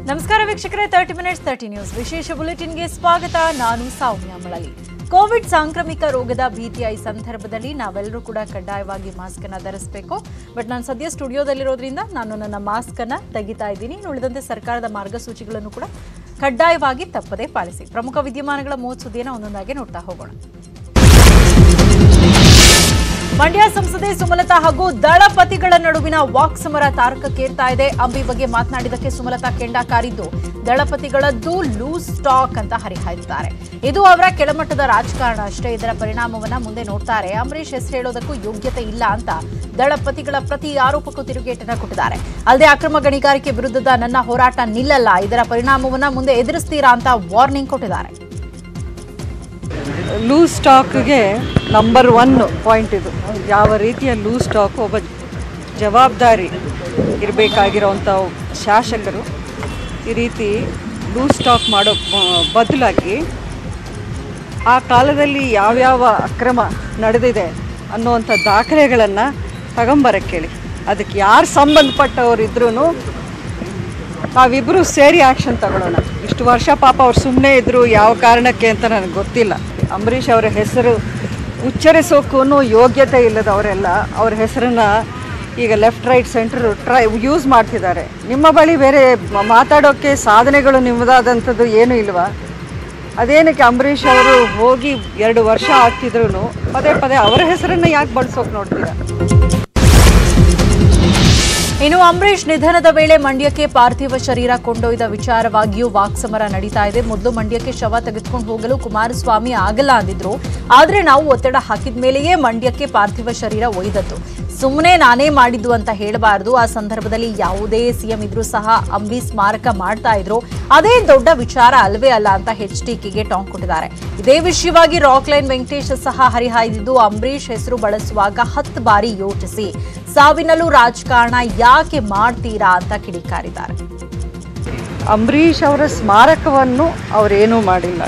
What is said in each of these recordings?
ನಮಸ್ಕಾರ ವೀಕ್ಷಕರೇ thirty minutes thirty news ವಿಶೇಷ ಬುಲೆಟಿನ್ಗೆ ಸ್ವಾಗತ ನಾನು ಸೌಮ್ಯ ಮಳಲಿ ಕೋವಿಡ್ ಸಾಂಕ್ರಾಮಿಕ ರೋಗದ ಭೀತಿಯ ಈ ಸಂದರ್ಭದಲ್ಲಿ ನಾವೆಲ್ಲರೂ ಕೂಡ ಕಡ್ಡಾಯವಾಗಿ ಮಾಸ್ಕ್ ಅನ್ನ ಧರಿಸಬೇಕು ಬಟ್ ನಾನು ಸದ್ಯ ಸ್ಟುಡಿಯೋದಲ್ಲಿರೋದ್ರಿಂದ ನಾನು ನನ್ನ ಮಾಸ್ಕ್ ಅನ್ನ ತೆಗಿತಾ ಇದ್ದೀನಿ ಇನ್ನು ಉಳಿದಂತೆ ಸರ್ಕಾರದ ಮಾರ್ಗಸೂಚಿಗಳನ್ನು ಕೂಡ ಕಡ್ಡಾಯವಾಗಿ ತಪ್ಪದೇ ಪಾಲಿಸಿ ಪ್ರಮುಖ ವಿದ್ಯಮಾನಗಳ ಮೂವತ್ತು ಸುದ್ದಿಯನ್ನು ಒಂದೊಂದಾಗಿ ನೋಡ್ತಾ ಹೋಗೋಣ ಮಂಡ್ಯ ಸಂಸದೆ ಸುಮಲತಾ ಹಾಗೂ ದಳಪತಿಗಳ ನಡುವಿನ ವಾಕ್ ಸಮರ ತಾರಕಕ್ಕೇರ್ತಾ ಇದೆ ಅಂಬಿ ಬಗ್ಗೆ ಮಾತನಾಡಿದಕ್ಕೆ ಸುಮಲತಾ ಕೆಂಡ ಕಾರಿದ್ದು ದಳಪತಿಗಳದ್ದು ಲೂಸ್ ಸ್ಟಾಕ್ ಅಂತ ಹರಿಹಾಯ್ತಾರೆ ಇದು ಅವರ ಕೆಳಮಟ್ಟದ ರಾಜಕಾರಣ ಅಷ್ಟೇ ಇದರ ಪರಿಣಾಮವನ್ನ ಮುಂದೆ ನೋಡ್ತಾರೆ ಅಂಬರೀಶ್ ಹೆಸರು ಹೇಳೋದಕ್ಕೂ ಯೋಗ್ಯತೆ ಇಲ್ಲ ಅಂತ ದಳಪತಿಗಳ ಪ್ರತಿ ಆರೋಪಕ್ಕೂ ತಿರುಗೇಟನ್ನ ಕೊಟ್ಟಿದ್ದಾರೆ ಅಲ್ಲದೆ ಅಕ್ರಮ ಗಣಿಗಾರಿಕೆ ವಿರುದ್ಧದ ನನ್ನ ಹೋರಾಟ ನಿಲ್ಲಲ್ಲ ಇದರ ಪರಿಣಾಮವನ್ನ ಮುಂದೆ ಎದುರಿಸ್ತೀರಾ ಅಂತ ವಾರ್ನಿಂಗ್ ಕೊಟ್ಟಿದ್ದಾರೆ ಲೂಸ್ ಸ್ಟಾಕ್ಗೆ ನಂಬರ್ ಒನ್ ಪಾಯಿಂಟ್ ಇದು ಯಾವ ರೀತಿಯ ಲೂಸ್ ಸ್ಟಾಕ್ ಒಬ್ಬ ಜವಾಬ್ದಾರಿ ಇರಬೇಕಾಗಿರೋವಂಥ ಶಾಸಕರು ಈ ರೀತಿ ಲೂಸ್ ಸ್ಟಾಕ್ ಮಾಡೋ ಬ- ಬದಲಾಗಿ ಆ ಕಾಲದಲ್ಲಿ ಯಾವ್ಯಾವ ಅಕ್ರಮ ನಡೆದಿದೆ ಅನ್ನುವಂಥ ದಾಖಲೆಗಳನ್ನು ತಗೊಂಬರಕ್ಕೆ ಹೇಳಿ ಅದಕ್ಕೆ ಯಾರು ಸಂಬಂಧಪಟ್ಟವ್ರು ಇದ್ರೂ ನಾವಿಬ್ಬರು ಸೇರಿ ಆ್ಯಕ್ಷನ್ ತಗೊಳ್ಳೋಣ ಇಷ್ಟು ವರ್ಷ ಪಾಪ ಅವ್ರು ಸುಮ್ಮನೆ ಇದ್ದರು ಯಾವ ಕಾರಣಕ್ಕೆ ಅಂತ ನನಗೆ ಗೊತ್ತಿಲ್ಲ ಅಂಬರೀಷ್ ಅವರ ಹೆಸರು ಉಚ್ಚರಿಸೋಕ್ಕೂ ಯೋಗ್ಯತೆ ಇಲ್ಲದವರೆಲ್ಲ ಅವ್ರ ಹೆಸರನ್ನ ಈಗ left right centre try use ಮಾಡ್ತಿದ್ದಾರೆ ನಿಮ್ಮ ಬಳಿ ಬೇರೆ ಮ- ಮಾತಾಡೋಕ್ಕೆ ಸಾಧನೆಗಳು ನಿಮ್ಮದಾದಂಥದ್ದು ಏನೂ ಇಲ್ವಾ ಅದೇನಕ್ಕೆ ಅಂಬರೀಷ್ ಅವರು ಹೋಗಿ ಎರಡು ವರ್ಷ ಆಗ್ತಿದ್ರು ಪದೇ ಪದೇ ಅವರ ಹೆಸರನ್ನ ಯಾಕೆ ಬಳಸೋಕೆ ನೋಡ್ತೀರಾ ಇನ್ನು ಅಂಬರೀಶ್ ನಿಧನದ ವೇಳೆ ಮಂಡ್ಯಕ್ಕೆ ಪಾರ್ಥಿವ ಶರೀರ ಕೊಂಡೊಯ್ದ ವಿಚಾರವಾಗಿಯೂ ವಾಕ್ಸಮರ ನಡೀತಾ ಇದೆ ಮೊದಲು ಮಂಡ್ಯಕ್ಕೆ ಶವ ತೆಗೆದುಕೊಂಡು ಹೋಗಲು ಕುಮಾರಸ್ವಾಮಿ ಆಗಲ್ಲ ಅಂದಿದ್ರು ಆದ್ರೆ ನಾವು ಒತ್ತಡ ಹಾಕಿದ ಮೇಲೆಯೇ ಮಂಡ್ಯಕ್ಕೆ ಪಾರ್ಥಿವ ಶರೀರ ಒಯ್ದದ್ದು ಸುಮ್ಮನೆ ನಾನೇ ಮಾಡಿದ್ದು ಅಂತ ಹೇಳಬಾರದು ಆ ಸಂದರ್ಭದಲ್ಲಿ ಯಾವುದೇ ಸಿಎಂ ಇದ್ರೂ ಸಹ ಅಂಬಿ ಸ್ಮಾರಕ ಮಾಡ್ತಾ ಇದ್ರು ಅದೇ ದೊಡ್ಡ ವಿಚಾರ ಅಲ್ವೇ ಅಲ್ಲ ಅಂತ ಹೆಚ್ ಟಿಕೆಗೆ ಟಾಂಗ್ ಕೊಟ್ಟಿದ್ದಾರೆ ಇದೇ ವಿಷಯವಾಗಿ ರಾಕ್ಲೈನ್ ವೆಂಕಟೇಶ್ ಸಹ ಹರಿಹಾಯ್ದಿದ್ದು ಅಂಬರೀಶ್ ಹೆಸರು ಬಳಸುವಾಗ ಹತ್ತು ಬಾರಿ ಯೋಚಿಸಿ ಸಾವಿನಲ್ಲೂ ರಾಜಕಾರಣ ಯಾಕೆ ಮಾಡ್ತೀರಾ ಅಂತ ಕಿಡಿಕಾರಿದ್ದಾರೆ ಅಂಬರೀಷ್ ಅವರ ಸ್ಮಾರಕವನ್ನು ಅವರೇನೂ ಮಾಡಿಲ್ಲ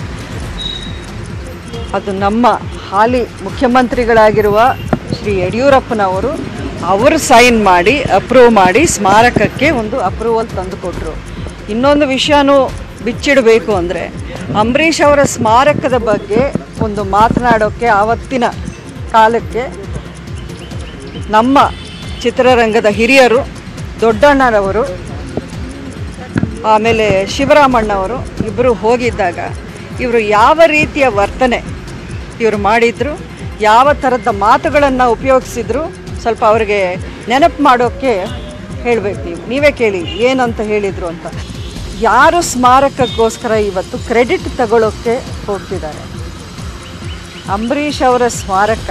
ಅದು ನಮ್ಮ ಹಾಲಿ ಮುಖ್ಯಮಂತ್ರಿಗಳಾಗಿರುವ ಶ್ರೀ ಯಡಿಯೂರಪ್ಪನವರು ಅವರು ಸೈನ್ ಮಾಡಿ ಅಪ್ರೂವ್ ಮಾಡಿ ಸ್ಮಾರಕಕ್ಕೆ ಒಂದು ಅಪ್ರೂವಲ್ ತಂದುಕೊಟ್ರು ಇನ್ನೊಂದು ವಿಷಯನೂ ಬಿಚ್ಚಿಡಬೇಕು ಅಂದರೆ ಅಂಬರೀಷ್ ಅವರ ಸ್ಮಾರಕದ ಬಗ್ಗೆ ಒಂದು ಮಾತನಾಡೋಕ್ಕೆ ಆವತ್ತಿನ ಕಾಲಕ್ಕೆ ನಮ್ಮ ಚಿತ್ರರಂಗದ ಹಿರಿಯರು ದೊಡ್ಡಣ್ಣರವರು ಆಮೇಲೆ ಶಿವರಾಮಣ್ಣವರು ಇಬ್ಬರು ಹೋಗಿದ್ದಾಗ ಇವರು ಯಾವ ರೀತಿಯ ವರ್ತನೆ ಇವರು ಮಾಡಿದ್ರು ಯಾವ ಥರದ ಮಾತುಗಳನ್ನು ಉಪಯೋಗಿಸಿದ್ರು ಸ್ವಲ್ಪ ಅವ್ರಿಗೆ ನೆನಪು ಮಾಡೋಕ್ಕೆ ಹೇಳಬೇಕು ನೀವು ನೀವೇ ಕೇಳಿ ಏನಂತ ಹೇಳಿದರು ಅಂತ ಯಾರು ಸ್ಮಾರಕಕ್ಕೋಸ್ಕರ ಇವತ್ತು ಕ್ರೆಡಿಟ್ ತಗೊಳ್ಳೋಕ್ಕೆ ಹೋಗ್ತಿದ್ದಾರೆ ಅಂಬರೀಷ್ ಅವರ ಸ್ಮಾರಕ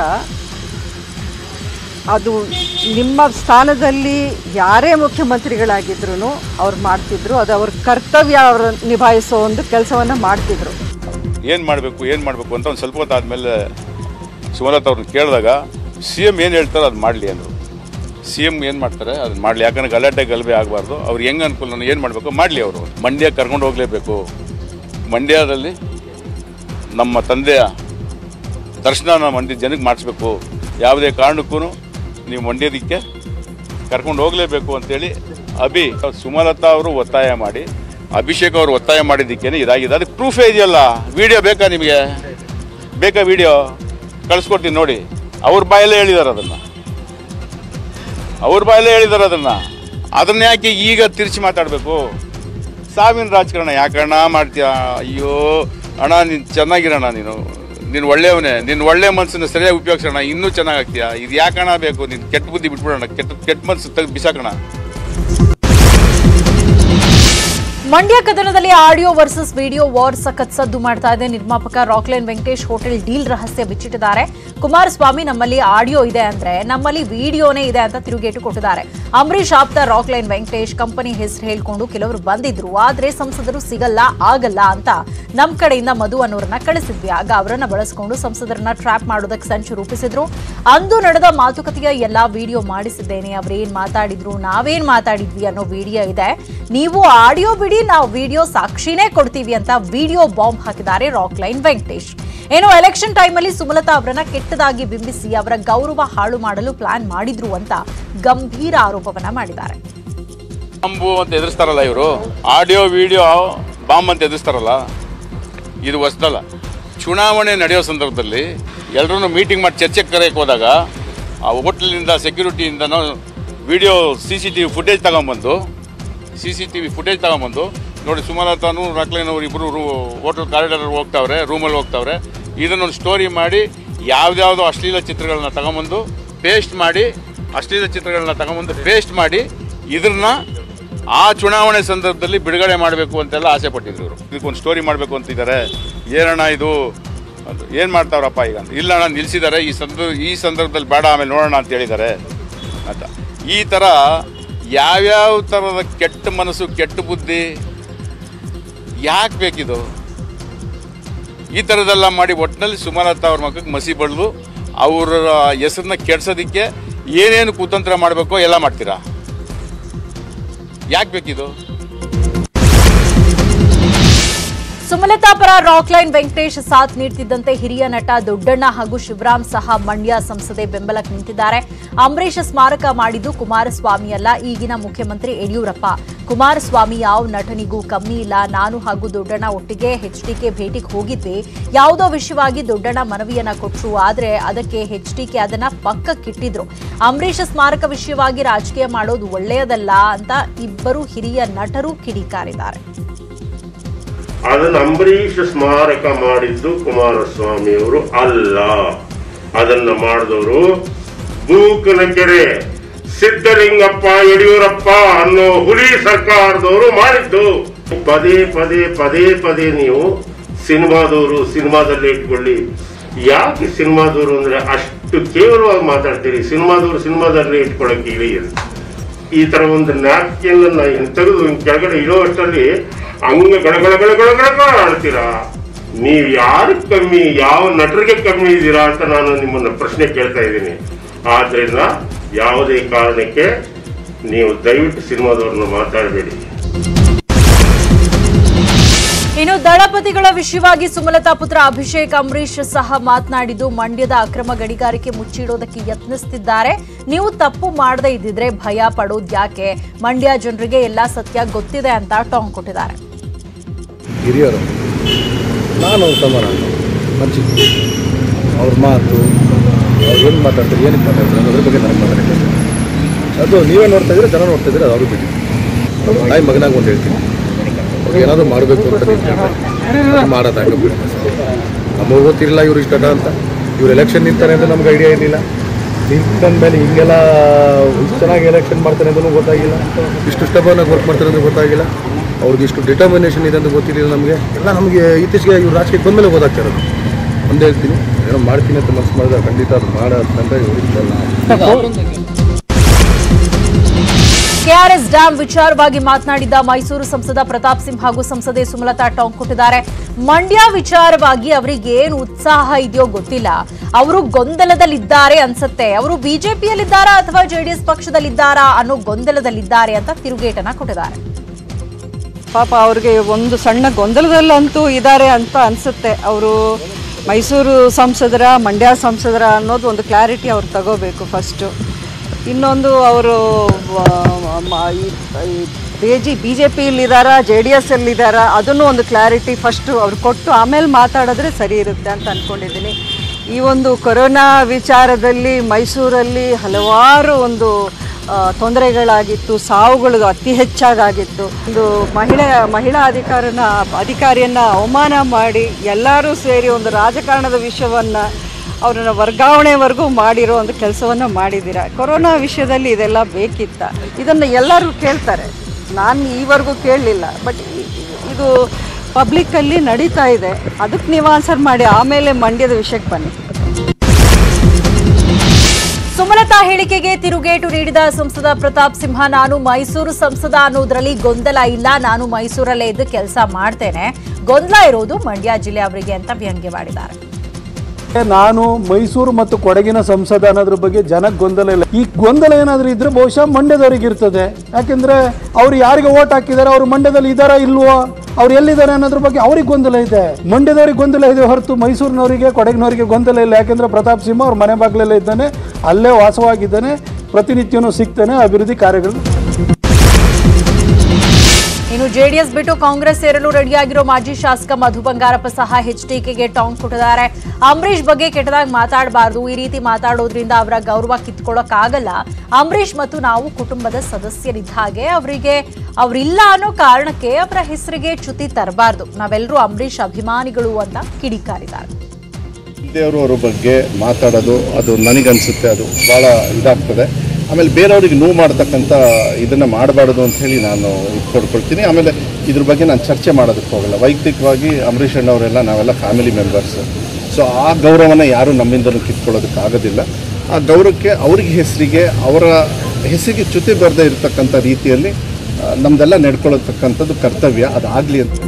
ಅದು ನಿಮ್ಮ ಸ್ಥಾನದಲ್ಲಿ ಯಾರೇ ಮುಖ್ಯಮಂತ್ರಿಗಳಾಗಿದ್ರು ಅವ್ರು ಮಾಡ್ತಿದ್ರು ಅದು ಅವ್ರ ಕರ್ತವ್ಯ ಅವರು ನಿಭಾಯಿಸೋ ಒಂದು ಕೆಲಸವನ್ನು ಮಾಡ್ತಿದ್ರು ಏನು ಮಾಡಬೇಕು ಏನು ಮಾಡಬೇಕು ಅಂತ ಒಂದು ಸ್ವಲ್ಪ ಹೊತ್ತಾದಮೇಲೆ ಸುಮಲತಾ ಅವ್ರನ್ನ ಕೇಳಿದಾಗ ಸಿ ಎಮ್ ಏನು ಹೇಳ್ತಾರೋ ಅದು ಮಾಡಲಿ ಅಂದರು ಸಿ ಎಮ್ ಏನು ಮಾಡ್ತಾರೆ ಅದನ್ನ ಮಾಡಲಿ ಯಾಕಂದ್ರೆ ಗಲಾಟೆ ಗಲಭೆ ಆಗಬಾರ್ದು ಅವ್ರು ಹೆಂಗೆ ಅನುಕೂಲ ನಾನು ಏನು ಮಾಡಬೇಕು ಮಾಡಲಿ ಅವರು ಮಂಡ್ಯ ಕರ್ಕೊಂಡು ಹೋಗಲೇಬೇಕು ಮಂಡ್ಯದಲ್ಲಿ ನಮ್ಮ ತಂದೆಯ ದರ್ಶನ ಮಂಡ್ಯ ಜನಕ್ಕೆ ಮಾಡಿಸ್ಬೇಕು ಯಾವುದೇ ಕಾರಣಕ್ಕೂ ನೀವು ಮಂಡ್ಯದಕ್ಕೆ ಕರ್ಕೊಂಡು ಹೋಗಲೇಬೇಕು ಅಂತೇಳಿ ಅಭಿ ಸುಮಲತಾ ಅವರು ಒತ್ತಾಯ ಮಾಡಿ ಅಭಿಷೇಕ್ ಅವರು ಒತ್ತಾಯ ಮಾಡಿದ್ದಕ್ಕೇನೆ ಇದಾಗಿದೆ ಅದಕ್ಕೆ ಪ್ರೂಫೇ ಇದೆಯಲ್ಲ ವಿಡಿಯೋ ಬೇಕಾ ನಿಮಗೆ ಬೇಕಾ ವಿಡಿಯೋ ಕಳಿಸ್ಕೊಡ್ತೀನಿ ನೋಡಿ ಅವ್ರ ಬಾಯಲ್ಲೇ ಹೇಳಿದ್ದಾರೆ ಅದನ್ನು ಅವ್ರ ಬಾಯಲ್ಲೇ ಹೇಳಿದ್ದಾರೆ ಅದನ್ನು ಅದನ್ನ ಯಾಕೆ ಈಗ ತಿರ್ಚಿ ಮಾತಾಡಬೇಕು ಸಾವಿನ ರಾಜಕಾರಣ ಯಾಕಣ್ಣ ಮಾಡ್ತೀಯ ಅಯ್ಯೋ ಅಣ್ಣ ನೀನು ಚೆನ್ನಾಗಿರೋಣ ನೀನು ನೀನು ಒಳ್ಳೆಯವನೇ ನಿನ್ನ ಒಳ್ಳೆ ಮನಸ್ಸನ್ನು ಸರಿಯಾಗಿ ಉಪಯೋಗಿಸೋಣ ಇನ್ನೂ ಚೆನ್ನಾಗಾಗ್ತೀಯ ಇದು ಯಾಕಣ ಬೇಕು ನೀನು ಕೆಟ್ಟ ಬುದ್ಧಿ ಬಿಟ್ಬಿಡೋಣ ಕೆಟ್ಟ ಕೆಟ್ಟ ಮನಸ್ಸು ತೆಗೆದು ಬಿಸಾಕೋಣ ಮಂಡ್ಯ ಕದನದಲ್ಲಿ ಆಡಿಯೋ ವರ್ಸಸ್ ವಿಡಿಯೋ ವಾರ್ ಸಖತ್ ಸದ್ದು ಮಾಡ್ತಾ ಇದೆ ನಿರ್ಮಾಪಕ ರಾಕ್ಲೈನ್ ವೆಂಕಟೇಶ್ ಹೋಟೆಲ್ ಡೀಲ್ ರಹಸ್ಯ ಬಿಚ್ಚಿಟ್ಟಿದ್ದಾರೆ ಕುಮಾರಸ್ವಾಮಿ ನಮ್ಮಲ್ಲಿ ಆಡಿಯೋ ಇದೆ ಅಂದ್ರೆ ನಮ್ಮಲ್ಲಿ ವಿಡಿಯೋನೇ ಇದೆ ಅಂತ ತಿರುಗೇಟು ಕೊಟ್ಟಿದ್ದಾರೆ ಅಂಬರೀಶ್ ಆಪ್ತ ರಾಕ್ಲೈನ್ ವೆಂಕಟೇಶ್ ಕಂಪನಿ ಹೆಸರು ಹೇಳ್ಕೊಂಡು ಕೆಲವರು ಬಂದಿದ್ರು ಆದ್ರೆ ಸಂಸದರು ಸಿಗಲ್ಲ ಆಗಲ್ಲ ಅಂತ ನಮ್ ಕಡೆಯಿಂದ ಮಧು ಅನ್ನೋರನ್ನ ಕಳಿಸಿದ್ವಿ ಆಗ ಅವರನ್ನ ಬಳಸ್ಕೊಂಡು ಸಂಸದರನ್ನ ಟ್ರ್ಯಾಪ್ ಮಾಡೋದಕ್ಕೆ ಸಂಚು ರೂಪಿಸಿದ್ರು ಅಂದು ನಡೆದ ಮಾತುಕತೆಯ ಎಲ್ಲಾ ವಿಡಿಯೋ ಮಾಡಿಸಿದ್ದೇನೆ ಅವ್ರೇನ್ ಮಾತಾಡಿದ್ರು ನಾವೇನ್ ಮಾತಾಡಿದ್ವಿ ಅನ್ನೋ ವಿಡಿಯೋ ಇದೆ ನೀವು ಆಡಿಯೋ ಬಿಡಿ ನಾವು ವಿಡಿಯೋ ಸಾಕ್ಷಿನೇ ಕೊಡ್ತೀವಿ ಅಂತ ವಿಡಿಯೋ ಬಾಂಬ್ ಹಾಕಿದ್ದಾರೆ ರಾಕ್ಲೈನ್ ವೆಂಕಟೇಶ್ ಏನು ಎಲೆಕ್ಷನ್ ಟೈಮಲ್ಲಿ ಸುಮಲತಾ ಅವರನ್ನ ಕೆಟ್ಟದಾಗಿ ಬಿಂಬಿಸಿ ಅವರ ಗೌರವ ಹಾಳು ಮಾಡಲು ಪ್ಲಾನ್ ಮಾಡಿದ್ರು ಅಂತ ಗಂಭೀರ ಆರೋಪವನ್ನ ಮಾಡಿದ್ದಾರೆ ಬಾಂಬು ಅಂತ ಎದುರಿಸ್ತಾರಲ್ಲ ಇವರು ಆಡಿಯೋ ವಿಡಿಯೋ ಬಾಂಬ್ ಅಂತ ಎದುರಿಸ್ತಾರಲ್ಲ ಇದು ಹೊಸದಲ್ಲ ಚುನಾವಣೆ ನಡೆಯೋ ಸಂದರ್ಭದಲ್ಲಿ ಎಲ್ಲರೂ ಮೀಟಿಂಗ್ ಮಾಡಿ ಚರ್ಚೆಗೆ ಕರೆಯಕ್ಕೆ ಹೋದಾಗ ಆ ಹೋಟ್ಲಿನಿಂದ ಸೆಕ್ಯೂರಿಟಿಯಿಂದನೋ video C C T V footage ತಗೊಂಬಂದು C C T V footage ತಗೊಂಬಂದು ನೋಡಿ ಸುಮಲತಾನು ರಾಕ್ಲೈನ್ ಅವರು ಇಬ್ಬರು ರೂ ಹೋಟೆಲ್ ಕಾರಿಡಾರ್ ಹೋಗ್ತಾವ್ರೆ ರೂಮಲ್ಲಿ ಹೋಗ್ತಾವ್ರೆ ಇದನ್ನೊಂದು ಸ್ಟೋರಿ ಮಾಡಿ ಯಾವ್ದ್ಯಾವುದೋ ಅಶ್ಲೀಲ ಚಿತ್ರಗಳನ್ನ ತಗೊಂಬಂದು ಪೇಸ್ಟ್ ಮಾಡಿ ಅಶ್ಲೀಲ ಚಿತ್ರಗಳನ್ನ ತಗೊಂಬಂದು ಪೇಸ್ಟ್ ಮಾಡಿ ಇದನ್ನ ಆ ಚುನಾವಣೆ ಸಂದರ್ಭದಲ್ಲಿ ಬಿಡುಗಡೆ ಮಾಡಬೇಕು ಅಂತೆಲ್ಲ ಆಸೆ ಪಟ್ಟಿದ್ರು ಇವರು ಇದಕ್ಕೊಂದು ಸ್ಟೋರಿ ಮಾಡಬೇಕು ಅಂತಿದ್ದಾರೆ ಏನಣ್ಣ ಇದು ಅದು ಏನು ಮಾಡ್ತಾವ್ರಪ್ಪ ಈಗ ಅಂತ ಇಲ್ಲ ಅಣ್ಣ ನಿಲ್ಲಿಸಿದ್ದಾರೆ ಈ ಸಂದರ್ಭ ಈ ಸಂದರ್ಭದಲ್ಲಿ ಬೇಡ ಆಮೇಲೆ ನೋಡೋಣ ಅಂತ ಹೇಳಿದ್ದಾರೆ ಅಂತ ಈ ಥರ ಯಾವ್ಯಾವ ಥರದ ಕೆಟ್ಟ ಮನಸ್ಸು ಕೆಟ್ಟ ಬುದ್ಧಿ ಯಾಕೆ ಬೇಕಿದು ಈ ಥರದ್ದೆಲ್ಲ ಮಾಡಿ ಒಟ್ಟಿನಲ್ಲಿ ಸುಮಲತಾ ಅವ್ರ ಮಕ್ಕಳಿಗೆ ಮಸಿ ಬಳ್ದು ಅವರ ಹೆಸರನ್ನ ಕೆಡ್ಸೋದಕ್ಕೆ ಏನೇನು ಕುತಂತ್ರ ಮಾಡಬೇಕೋ ಎಲ್ಲ ಮಾಡ್ತೀರಾ ಯಾಕೆ ಬೇಕಿದು ಸುಮಲತಾ ಪರ ರಾಕ್ಲೈನ್ ವೆಂಕಟೇಶ್ ಸಾಥ್ ನೀಡ್ತಿದ್ದಂತೆ ಹಿರಿಯ ನಟ ದೊಡ್ಡಣ್ಣ ಹಾಗೂ ಶಿವರಾಮ್ ಸಹ ಮಂಡ್ಯ ಸಂಸದೆ ಬೆಂಬಲಕ್ಕೆ ನಿಂತಿದ್ದಾರೆ ಅಂಬರೀಷ್ ಸ್ಮಾರಕ ಮಾಡಿದ್ದು ಕುಮಾರಸ್ವಾಮಿ ಅಲ್ಲ ಈಗಿನ ಮುಖ್ಯಮಂತ್ರಿ ಯಡಿಯೂರಪ್ಪ ಕುಮಾರಸ್ವಾಮಿ ಯಾವ ನಟನಿಗೂ ಕಮ್ಮಿ ಇಲ್ಲ ನಾನು ಹಾಗೂ ದೊಡ್ಡಣ್ಣ ಒಟ್ಟಿಗೆ ಎಚ್ಡಿಕೆ ಭೇಟಿಗೆ ಹೋಗಿದ್ವಿ ಯಾವುದೋ ವಿಷಯವಾಗಿ ದೊಡ್ಡಣ್ಣ ಮನವಿಯನ್ನ ಕೊಟ್ಟರು ಆದ್ರೆ ಅದಕ್ಕೆ ಎಚ್ಡಿಕೆ ಅದನ್ನ ಪಕ್ಕಕ್ಕಿಟ್ಟಿದ್ರು ಅಂಬರೀಷ್ ಸ್ಮಾರಕ ವಿಷಯವಾಗಿ ರಾಜಕೀಯ ಮಾಡೋದು ಒಳ್ಳೆಯದಲ್ಲ ಅಂತ ಇಬ್ಬರು ಹಿರಿಯ ನಟರು ಕಿಡಿಕಾರಿದ್ದಾರೆ ಅದನ್ನ ಅಂಬರೀಷ್ ಸ್ಮಾರಕ ಮಾಡಿದ್ದು ಕುಮಾರಸ್ವಾಮಿಯವರು ಅಲ್ಲ ಅದನ್ನ ಮಾಡಿದವರು ಬೂಕನಕೆರೆ ಸಿದ್ದಲಿಂಗಪ್ಪ ಯಡಿಯೂರಪ್ಪ ಅನ್ನೋ ಹುಲಿ ಸರ್ಕಾರದವರು ಮಾಡಿದ್ದು ಪದೇ ಪದೇ ಪದೇ ಪದೇ ನೀವು ಸಿನಿಮಾದವರು ಸಿನಿಮಾದಲ್ಲಿ ಇಟ್ಕೊಳ್ಳಿ ಯಾಕೆ ಸಿನಿಮಾದವರು ಅಂದ್ರೆ ಅಷ್ಟು ಕೇವಲವಾಗಿ ಮಾತಾಡ್ತೀರಿ ಸಿನಿಮಾದವರು ಸಿನಿಮಾದಲ್ಲಿ ಇಟ್ಕೊಳಕ್ಕೆ ಇಳಿ ಈ ತರ ಒಂದು ನ್ಯಾಪ್ಕಿನ್ ಅನ್ನ ಹಿಂಗ್ ತೆಗೆದು ಹಿಂಗ್ ಕೆಳಗಡೆ ಇಡೋ ಅಷ್ಟರಲ್ಲಿ ಹಂಗ ಗಡಗಡ ಗಡಗಡ ಗಡಗಡ ಆಡ್ತೀರಾ ನೀವು ಯಾರು ಕಮ್ಮಿ ಯಾವ ನಟರಿಗೆ ಕಮ್ಮಿ ಇದ್ದೀರಾ ಅಂತ ನಾನು ನಿಮ್ಮನ್ನ ಪ್ರಶ್ನೆ ಕೇಳ್ತಾ ಇದ್ದೀನಿ ಆದ್ರಿಂದ ಯಾವುದೇ ಕಾರಣಕ್ಕೆ ನೀವು ದಯವಿಟ್ಟು ಸಿನಿಮಾದವ್ರನ್ನ ಮಾತಾಡಬೇಡಿ ಇನ್ನು ದಳಪತಿಗಳ ವಿಷಯವಾಗಿ ಸುಮಲತಾ ಪುತ್ರ ಅಭಿಷೇಕ್ ಅಂಬರೀಶ್ ಸಹ ಮಾತನಾಡಿದ್ದು ಮಂಡ್ಯದ ಅಕ್ರಮ ಗಣಿಗಾರಿಕೆ ಮುಚ್ಚಿಡೋದಕ್ಕೆ ಯತ್ನಿಸುತ್ತಿದ್ದಾರೆ ನೀವು ತಪ್ಪು ಮಾಡದೇ ಇದ್ದಿದ್ರೆ ಭಯ ಪಡೋದ್ ಯಾಕೆ ಮಂಡ್ಯ ಜನರಿಗೆ ಎಲ್ಲಾ ಸತ್ಯ ಗೊತ್ತಿದೆ ಅಂತ ಟಾಂಗ್ ಕೊಟ್ಟಿದ್ದಾರೆ ಹಿರಿಯರು ನಾನು ಸಮಾನ ಮಂಚಿ ಅವ್ರ ಮಾತು ಅವ್ರು ಏನು ಮಾತಾಡ್ತಾರೆ ಏನಕ್ಕೆ ಮಾತಾಡ್ತಾರೆ ಅನ್ನೋದ್ರ ಬಗ್ಗೆ ನನಗೆ ಮಾತಾಡೋಕ್ಕೆ ಇಷ್ಟ. ಅದು ನೀವೇ ನೋಡ್ತಾ ಇದ್ರೆ ಜನ ನೋಡ್ತಾ ಇದ್ರೆ ಅದು ಅವ್ರಿಗೆ ಬಿಟ್ಟು ತಾಯಿ ಮಗನಾಗ ಒಂದು ಹೇಳ್ತೀನಿ ಅವ್ರಿಗೆ ಏನಾದರೂ ಮಾಡಬೇಕು ಅಂತ ನಿಂತ್ಕೊಂಡ್ರೆ ಮಾಡೋದಾಗ ಬಿಡಿ ನಮಗೆ ಗೊತ್ತಿರಲಿಲ್ಲ ಇವ್ರು ಇಷ್ಟ ಅಂತ ಇವ್ರು ಎಲೆಕ್ಷನ್ ನಿಂತಾರೆ ಅಂತ ನಮ್ಗೆ ಐಡಿಯಾ ಇರಲಿಲ್ಲ ನಿಂತಂದ ಮೇಲೆ ಹಿಂಗೆಲ್ಲ ಇಷ್ಟು ಚೆನ್ನಾಗಿ ಎಲೆಕ್ಷನ್ ಮಾಡ್ತಾರೆ ಅಂತಲೂ ಗೊತ್ತಾಗಿಲ್ಲ ಇಷ್ಟು ಸ್ಟಬನಾಗಿ ವರ್ಕ್ ಮಾಡ್ತಾರೆ ಅಂತ ಗೊತ್ತಾಗಿಲ್ಲ ಅವ್ರಿಗೆ ಇಷ್ಟು ಡಿಟರ್ಮಿನೇಷನ್ ಇದೆ ಅಂತ ಗೊತ್ತಿರಲಿಲ್ಲ ನಮಗೆ ಎಲ್ಲ ನಮಗೆ ಇತ್ತೀಚೆಗೆ ಇವ್ರು ರಾಜಕೀಯಕ್ಕೆ ಬಂದಮೇಲೆ ಗೊತ್ತಾಗ್ತಾ ಇರೋದು ಒಂದೇ ಹೇಳ್ತೀನಿ ಏನೋ ಮಾಡ್ತೀನಿ ಅಂತ ಮನಸ್ಸು ಮಾಡಿದ್ರೆ ಖಂಡಿತ ಅದು ಮಾಡೋದಂದ್ರೆ ಇವ್ರು ಇಷ್ಟಲ್ಲ ಕೆಆರ್ಎಸ್ ಡ್ಯಾಂ ವಿಚಾರವಾಗಿ ಮಾತನಾಡಿದ ಮೈಸೂರು ಸಂಸದ ಪ್ರತಾಪ್ ಸಿಂಹ ಹಾಗೂ ಸಂಸದೆ ಸುಮಲತಾ ಟಾಂಗ್ ಕೊಟ್ಟಿದ್ದಾರೆ ಮಂಡ್ಯ ವಿಚಾರವಾಗಿ ಅವರಿಗೆ ಏನು ಉತ್ಸಾಹ ಇದೆಯೋ ಗೊತ್ತಿಲ್ಲ ಅವರು ಗೊಂದಲದಲ್ಲಿದ್ದಾರೆ ಅನ್ಸತ್ತೆ ಅವರು ಬಿಜೆಪಿಯಲ್ಲಿದ್ದಾರಾ ಅಥವಾ ಜೆಡಿಎಸ್ ಪಕ್ಷದಲ್ಲಿದ್ದಾರಾ ಅನ್ನೋ ಗೊಂದಲದಲ್ಲಿದ್ದಾರೆ ಅಂತ ತಿರುಗೇಟನ ಕೊಟ್ಟಿದ್ದಾರೆ ಪಾಪ ಅವ್ರಿಗೆ ಒಂದು ಸಣ್ಣ ಗೊಂದಲದಲ್ಲಂತೂ ಇದ್ದಾರೆ ಅಂತ ಅನಿಸುತ್ತೆ ಅವರು ಮೈಸೂರು ಸಂಸದರ ಮಂಡ್ಯ ಸಂಸದರ ಅನ್ನೋದು ಒಂದು ಕ್ಲಾರಿಟಿ ಅವ್ರು ತಗೋಬೇಕು ಫಸ್ಟು ಇನ್ನೊಂದು ಅವರು ಬಿ ಜಿ ಬಿ ಜೆ ಪಿಯಲ್ಲಿದ್ದಾರಾ ಜೆ ಡಿ ಎಸ್ ಅಲ್ಲಿದ್ದಾರಾ ಅದನ್ನು ಒಂದು ಕ್ಲಾರಿಟಿ ಫಸ್ಟು ಅವ್ರು ಕೊಟ್ಟು ಆಮೇಲೆ ಮಾತಾಡಿದ್ರೆ ಸರಿ ಇರುತ್ತೆ ಅಂತ ಅಂದ್ಕೊಂಡಿದ್ದೀನಿ ಈ ಒಂದು ಕೊರೋನಾ ವಿಚಾರದಲ್ಲಿ ಮೈಸೂರಲ್ಲಿ ಹಲವಾರು ಒಂದು ಆ, ತೊಂದರೆಗಳಾಗಿತ್ತು ಸಾವುಗಳು ಅತಿ ಹೆಚ್ಚಾಗಿತ್ತು ಒಂದು ಮಹಿಳೆ ಮಹಿಳಾ ಅಧಿಕಾರನ ಅಧಿಕಾರಿಯನ್ನ ಅವಮಾನ ಮಾಡಿ ಎಲ್ಲರೂ ಸೇರಿ ಒಂದು ರಾಜಕಾರಣದ ವಿಷಯವನ್ನು ಅವರನ್ನ ವರ್ಗಾವಣೆವರೆಗೂ ಮಾಡಿರೋ ಒಂದು ಕೆಲಸವನ್ನು ಮಾಡಿದ್ದೀರಾ ಕೊರೋನಾ ವಿಷಯದಲ್ಲಿ ಇದೆಲ್ಲ ಬೇಕಿತ್ತ ಇದನ್ನು ಎಲ್ಲರೂ ಕೇಳ್ತಾರೆ ನಾನು ಈವರೆಗೂ ಕೇಳಲಿಲ್ಲ ಬಟ್ ಇದು ಪಬ್ಲಿಕ್ಕಲ್ಲಿ ನಡೀತಾ ಇದೆ ಅದಕ್ಕೆ ನೀವು ಆನ್ಸರ್ ಮಾಡಿ ಆಮೇಲೆ ಮಂಡ್ಯದ ವಿಷಯಕ್ಕೆ ಬನ್ನಿ ಸುಮಲತಾ ಹೇಳಿಕೆಗೆ ತಿರುಗೇಟು ನೀಡಿದ ಸಂಸದ ಪ್ರತಾಪ್ ಸಿಂಹ ನಾನು ಮೈಸೂರು ಸಂಸದ ಅನ್ನೋದ್ರಲ್ಲಿ ಗೊಂದಲ ಇಲ್ಲ ನಾನು ಮೈಸೂರಲ್ಲೇ ಇದ್ದು ಕೆಲಸ ಮಾಡ್ತೇನೆ ಗೊಂದಲ ಇರೋದು ಮಂಡ್ಯ ಜಿಲ್ಲೆ ಅವರಿಗೆ ಅಂತ ವ್ಯಂಗ್ಯ ಮಾಡಿದ್ದಾರೆ ನಾನು ಮೈಸೂರು ಮತ್ತು ಕೊಡಗಿನ ಸಂಸದ ಅನ್ನೋದ್ರ ಬಗ್ಗೆ ಜನಕ್ಕೆ ಗೊಂದಲ ಇಲ್ಲ ಈ ಗೊಂದಲ ಏನಾದರೂ ಇದ್ರೆ ಬಹುಶಃ ಮಂಡ್ಯದವ್ರಿಗೆ ಇರ್ತದೆ ಯಾಕೆಂದ್ರೆ ಅವ್ರು ಯಾರಿಗೆ ಓಟ್ ಹಾಕಿದ್ದಾರೆ ಅವ್ರು ಮಂಡ್ಯದಲ್ಲಿ ಇದ್ದಾರಾ ಇಲ್ವೋ ಅವ್ರು ಎಲ್ಲಿದ್ದಾರೆ ಅನ್ನೋದ್ರ ಬಗ್ಗೆ ಅವ್ರಿಗೆ ಗೊಂದಲ ಇದೆ ಮಂಡ್ಯದವ್ರಿಗೆ ಗೊಂದಲ ಇದೆ ಹೊರತು ಮೈಸೂರಿನವರಿಗೆ ಕೊಡಗಿನವರಿಗೆ ಗೊಂದಲ ಇಲ್ಲ ಯಾಕೆಂದ್ರೆ ಪ್ರತಾಪ್ ಸಿಂಹ ಅವ್ರ ಮನೆ ಬಾಗಿಲಲ್ಲೇ ಇದ್ದಾನೆ ಅಲ್ಲೇ ವಾಸವಾಗಿದ್ದಾನೆ ಪ್ರತಿನಿತ್ಯನೂ ಸಿಗ್ತಾನೆ ಅಭಿವೃದ್ಧಿ ಕಾರ್ಯಗಳು ಇನ್ನು ಜೆಡಿಎಸ್ ಬಿಟ್ಟು ಕಾಂಗ್ರೆಸ್ ಸೇರಲು ರೆಡಿಯಾಗಿರೋ ಮಾಜಿ ಶಾಸಕ ಮಧು ಬಂಗಾರಪ್ಪ ಸಹ ಎಚ್ಡಿಕೆಗೆ ಟಾಂಗ್ ಕೊಟ್ಟಿದ್ದಾರೆ ಅಂಬರೀಷ್ ಬಗ್ಗೆ ಕೆಟ್ಟದಾಗಿ ಮಾತಾಡಬಾರ್ದು ಈ ರೀತಿ ಮಾತಾಡೋದ್ರಿಂದ ಅವರ ಗೌರವ ಕಿತ್ಕೊಳ್ಳೋಕ್ಕಾಗಲ್ಲ ಅಂಬರೀಷ್ ಮತ್ತು ನಾವು ಕುಟುಂಬದ ಸದಸ್ಯರಿದ್ದ ಹಾಗೆ ಅವರಿಗೆ ಅವರಿಲ್ಲ ಅನ್ನೋ ಕಾರಣಕ್ಕೆ ಅವರ ಹೆಸರಿಗೆ ಚ್ಯುತಿ ತರಬಾರ್ದು ನಾವೆಲ್ಲರೂ ಅಂಬರೀಷ್ ಅಭಿಮಾನಿಗಳು ಅಂತ ಕಿಡಿಕಾರಿದ್ದಾರೆ ದೇವರು ಅವರ ಬಗ್ಗೆ ಮಾತಾಡೋದು ಅದು ನನಗನ್ಸುತ್ತೆ ಅದು ಭಾಳ ಇದಾಗ್ತದೆ ಆಮೇಲೆ ಬೇರೆಯವ್ರಿಗೆ ನೋವು ಮಾಡ್ತಕ್ಕಂಥ ಇದನ್ನು ಮಾಡಬಾರ್ದು ಅಂತ ಹೇಳಿ ನಾನು ಇಟ್ಕೊಡ್ಕೊಳ್ತೀನಿ ಆಮೇಲೆ ಇದ್ರ ಬಗ್ಗೆ ನಾನು ಚರ್ಚೆ ಮಾಡೋದಕ್ಕೆ ಹೋಗಲ್ಲ ವೈಯಕ್ತಿಕವಾಗಿ ಅಂಬರೀಷ್ ಅಣ್ಣವರೆಲ್ಲ ನಾವೆಲ್ಲ ಫ್ಯಾಮಿಲಿ ಮೆಂಬರ್ಸ್ ಸೊ ಆ ಗೌರವನ ಯಾರೂ ನಮ್ಮಿಂದಲೂ ಕಿತ್ಕೊಳ್ಳೋದಕ್ಕೆ ಆಗೋದಿಲ್ಲ ಆ ಗೌರವಕ್ಕೆ ಅವ್ರಿಗೆ ಹೆಸರಿಗೆ ಅವರ ಹೆಸರಿಗೆ ಚ್ಯುತಿ ಬರದೇ ಇರತಕ್ಕಂಥ ರೀತಿಯಲ್ಲಿ ಆ, ನಮ್ದೆಲ್ಲ ನಡ್ಕೊಳ್ಳತಕ್ಕಂಥದ್ದು ಕರ್ತವ್ಯ ಅದಾಗಲಿ ಅಂತ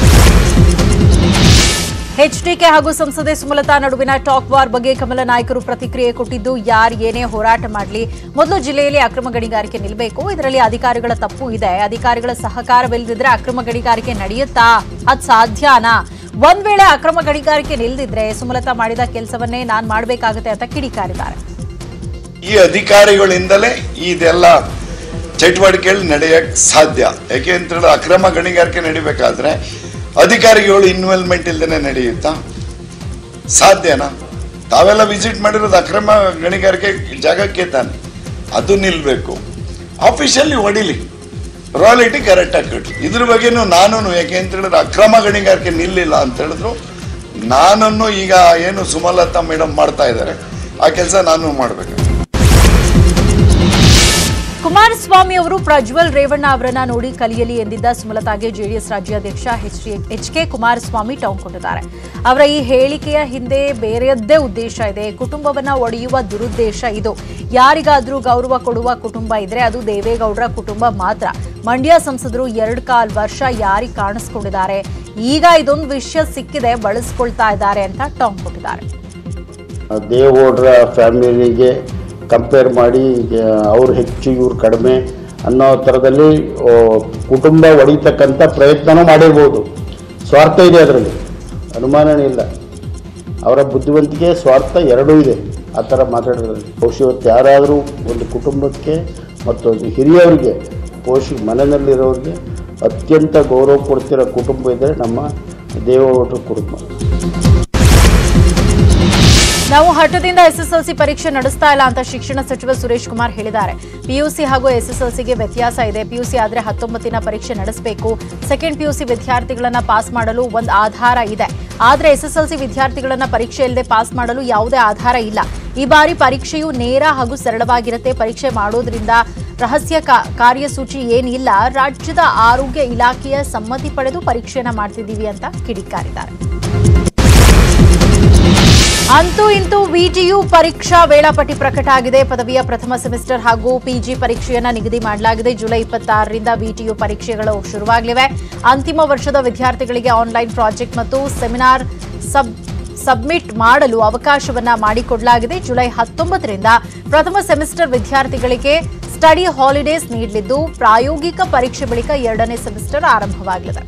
ಎಚ್ಡಿಕೆ ಹಾಗೂ ಸಂಸದೆ ಸುಮಲತಾ ನಡುವಿನ ಟಾಕ್ ವಾರ್ ಬಗ್ಗೆ ಕಮಲ ನಾಯಕರು ಪ್ರತಿಕ್ರಿಯೆ ಕೊಟ್ಟಿದ್ದು ಯಾರು ಏನೇ ಹೋರಾಟ ಮಾಡಲಿ ಮೊದಲು ಜಿಲ್ಲೆಯಲ್ಲಿ ಅಕ್ರಮ ಗಣಿಗಾರಿಕೆ ನಿಲ್ಲಬೇಕು ಇದರಲ್ಲಿ ಅಧಿಕಾರಿಗಳ ತಪ್ಪು ಇದೆ ಅಧಿಕಾರಿಗಳ ಸಹಕಾರವಿಲ್ಲದಿದ್ರೆ ಅಕ್ರಮ ಗಣಿಗಾರಿಕೆ ನಡೆಯುತ್ತಾ ಅದ್ ಸಾಧ್ಯನಾ ಒಂದ್ ವೇಳೆ ಅಕ್ರಮ ಗಣಿಗಾರಿಕೆ ನಿಲ್ದಿದ್ರೆ ಸುಮಲತಾ ಮಾಡಿದ ಕೆಲಸವನ್ನೇ ನಾನ್ ಮಾಡ್ಬೇಕಾಗತ್ತೆ ಅಂತ ಕಿಡಿಕಾರಿದ್ದಾರೆ ಈ ಅಧಿಕಾರಿಗಳಿಂದಲೇ ಇದೆಲ್ಲ ಚಟುವಟಿಕೆಗಳು ನಡೆಯಕ್ಕೆ ಸಾಧ್ಯ ಯಾಕೆ ಅಂತ ಹೇಳಿದ್ರೆ ಅಕ್ರಮ ಗಣಿಗಾರಿಕೆ ನಡಿಬೇಕಾದ್ರೆ ಅಧಿಕಾರಿಗಳು ಇನ್ವಾಲ್ವ್ಮೆಂಟ್ ಇಲ್ದೇನೆ ನಡೆಯುತ್ತಾ ಸಾಧ್ಯನಾ ತಾವೆಲ್ಲ ವಿಸಿಟ್ ಮಾಡಿರೋದು ಅಕ್ರಮ ಗಣಿಗಾರಿಕೆ ಜಾಗಕ್ಕೆ ತಾನೆ ಅದು ನಿಲ್ಬೇಕು ಆಫೀಸಲ್ಲಿ ಹೊಡಿಲಿ ರಾಯಲಿಟಿ ಕರೆಕ್ಟಾಗಿ ಕಟ್ಲಿ ಇದ್ರ ಬಗ್ಗೆನೂ ನಾನು ಯಾಕೆ ಅಂತ ಹೇಳಿದ್ರೆ ಅಕ್ರಮ ಗಣಿಗಾರಿಕೆ ನಿಲ್ಲಿಲ್ಲ ಅಂತ ಹೇಳಿದ್ರು ನಾನನ್ನು ಈಗ ಏನು ಸುಮಲತಾ ಮೇಡಮ್ ಮಾಡ್ತಾ ಇದ್ದಾರೆ ಆ ಕೆಲಸ ನಾನು ಮಾಡಬೇಕು ಕುಮಾರಸ್ವಾಮಿ ಅವರು ಪ್ರಜ್ವಲ್ ರೇವಣ್ಣ ಅವರನ್ನ ನೋಡಿ ಕಲಿಯಲಿ ಎಂದಿದ್ದ ಸುಮಲತಾಗೆ ಜೆಡಿಎಸ್ ರಾಜ್ಯಾಧ್ಯಕ್ಷ ಎಚ್ ಕೆ ಕುಮಾರಸ್ವಾಮಿ ಟಾಂಗ್ ಕೊಟ್ಟಿದ್ದಾರೆ ಅವರ ಈ ಹೇಳಿಕೆಯ ಹಿಂದೆ ಬೇರೆಯದ್ದೇ ಉದ್ದೇಶ ಇದೆ ಕುಟುಂಬವನ್ನ ಒಡೆಯುವ ದುರುದ್ದೇಶ ಇದು ಯಾರಿಗಾದ್ರೂ ಗೌರವ ಕೊಡುವ ಕುಟುಂಬ ಇದ್ರೆ ಅದು ದೇವೇಗೌಡರ ಕುಟುಂಬ ಮಾತ್ರ ಮಂಡ್ಯ ಸಂಸದರು ಎರಡು ಕಾಲ್ ವರ್ಷ ಯಾರಿಗೆ ಕಾಣಿಸ್ಕೊಂಡಿದ್ದಾರೆ ಈಗ ಇದೊಂದು ವಿಷಯ ಸಿಕ್ಕಿದೆ ಬಳಸ್ಕೊಳ್ತಾ ಇದ್ದಾರೆ ಅಂತ ಟಾಂಗ್ ಕೊಟ್ಟಿದ್ದಾರೆ ದೇವೇಗೌಡರ ಫ್ಯಾಮಿಲಿಗೆ ಕಂಪೇರ್ ಮಾಡಿ ಅವ್ರು ಹೆಚ್ಚು ಇವ್ರು ಕಡಿಮೆ ಅನ್ನೋ ಥರದಲ್ಲಿ ಆ, ಕುಟುಂಬ ಒಡಿತಕ್ಕಂಥ ಪ್ರಯತ್ನನೂ ಮಾಡಿರ್ಬೋದು ಸ್ವಾರ್ಥ ಇದೆ ಅದರಲ್ಲಿ ಅನುಮಾನನೇ ಇಲ್ಲ ಅವರ ಬುದ್ಧಿವಂತಿಕೆ ಸ್ವಾರ್ಥ ಎರಡೂ ಇದೆ ಆ ಥರ ಮಾತಾಡೋದ್ರಲ್ಲಿ ಬಹುಶಃ ಇವತ್ತು ಯಾರಾದರೂ ಒಂದು ಕುಟುಂಬಕ್ಕೆ ಮತ್ತು ಒಂದು ಹಿರಿಯವರಿಗೆ ಬಹುಶಃ ಮನೆಯಲ್ಲಿರೋರಿಗೆ ಅತ್ಯಂತ ಗೌರವ ಕೊಡ್ತಿರೋ ಕುಟುಂಬ ಇದ್ದರೆ ನಮ್ಮ ದೇವೇಗೌಡರ ಕುಟುಂಬ ನಾವು ಹಠದಿಂದ ಎಸ್ಎಸ್ಎಲ್ಸಿ ಪರೀಕ್ಷೆ ನಡೆಸ್ತಾ ಇಲ್ಲ ಅಂತ ಶಿಕ್ಷಣ ಸಚಿವ ಸುರೇಶ್ ಕುಮಾರ್ ಹೇಳಿದ್ದಾರೆ ಪಿಯುಸಿ ಹಾಗೂ ಎಸ್ಎಸ್ಎಲ್ಸಿಗೆ ವ್ಯತ್ಯಾಸ ಇದೆ ಪಿಯುಸಿ ಆದ್ರೆ ಹತ್ತೊಂಬತ್ತಿನ ಪರೀಕ್ಷೆ ನಡೆಸಬೇಕು ಸೆಕೆಂಡ್ ಪಿಯುಸಿ ವಿದ್ಯಾರ್ಥಿಗಳನ್ನ ಪಾಸ್ ಮಾಡಲು ಒಂದು ಆಧಾರ ಇದೆ ಆದ್ರೆ ಎಸ್ಎಸ್ಎಲ್ಸಿ ವಿದ್ಯಾರ್ಥಿಗಳನ್ನ ಪರೀಕ್ಷೆ ಇಲ್ಲದೆ ಪಾಸ್ ಮಾಡಲು ಯಾವುದೇ ಆಧಾರ ಇಲ್ಲ ಈ ಬಾರಿ ಪರೀಕ್ಷೆಯು ನೇರ ಹಾಗೂ ಸರಳವಾಗಿರುತ್ತೆ ಪರೀಕ್ಷೆ ಮಾಡೋದ್ರಿಂದ ರಹಸ್ಯ ಕಾ- ಕಾರ್ಯಸೂಚಿ ಏನಿಲ್ಲ ರಾಜ್ಯದ ಆರೋಗ್ಯ ಇಲಾಖೆಯ ಸಮ್ಮತಿ ಪಡೆದು ಪರೀಕ್ಷೆಯನ್ನ ಮಾಡ್ತಿದ್ದೀವಿ ಅಂತ ಕಿಡಿಕಾರಿದ್ದಾರೆ ಅಂತೂ ಇಂತೂ ವಿಟಿಯು ಪರೀಕ್ಷಾ ವೇಳಾಪಟ್ಟಿ ಪ್ರಕಟ ಆಗಿದೆ ಪದವಿಯ ಪ್ರಥಮ ಸೆಮಿಸ್ಟರ್ ಹಾಗೂ ಪಿಜಿ ಪರೀಕ್ಷೆಯನ್ನ ನಿಗದಿ ಮಾಡಲಾಗಿದೆ ಜುಲೈ ಇಪ್ಪತ್ತಾರರಿಂದ ವಿಟಿಯು ಪರೀಕ್ಷೆಗಳು ಶುರುವಾಗಲಿವೆ ಅಂತಿಮ ವರ್ಷದ ವಿದ್ಯಾರ್ಥಿಗಳಿಗೆ ಆನ್ಲೈನ್ ಪ್ರಾಜೆಕ್ಟ್ ಮತ್ತು ಸೆಮಿನಾರ್ ಸಬ್ ಸಬ್ಮಿಟ್ ಮಾಡಲು ಅವಕಾಶವನ್ನ ಮಾಡಿಕೊಡಲಾಗಿದೆ ಜುಲೈ ಹತ್ತೊಂಬತ್ತರಿಂದ ಪ್ರಥಮ ಸೆಮಿಸ್ಟರ್ ವಿದ್ಯಾರ್ಥಿಗಳಿಗೆ ಸ್ಟಡಿ ಹಾಲಿಡೇಸ್ ನೀಡಲಿದ್ದು ಪ್ರಾಯೋಗಿಕ ಪರೀಕ್ಷೆ ಬಳಿಕ ಎರಡನೇ ಸೆಮಿಸ್ಟರ್ ಆರಂಭವಾಗಲಿದೆ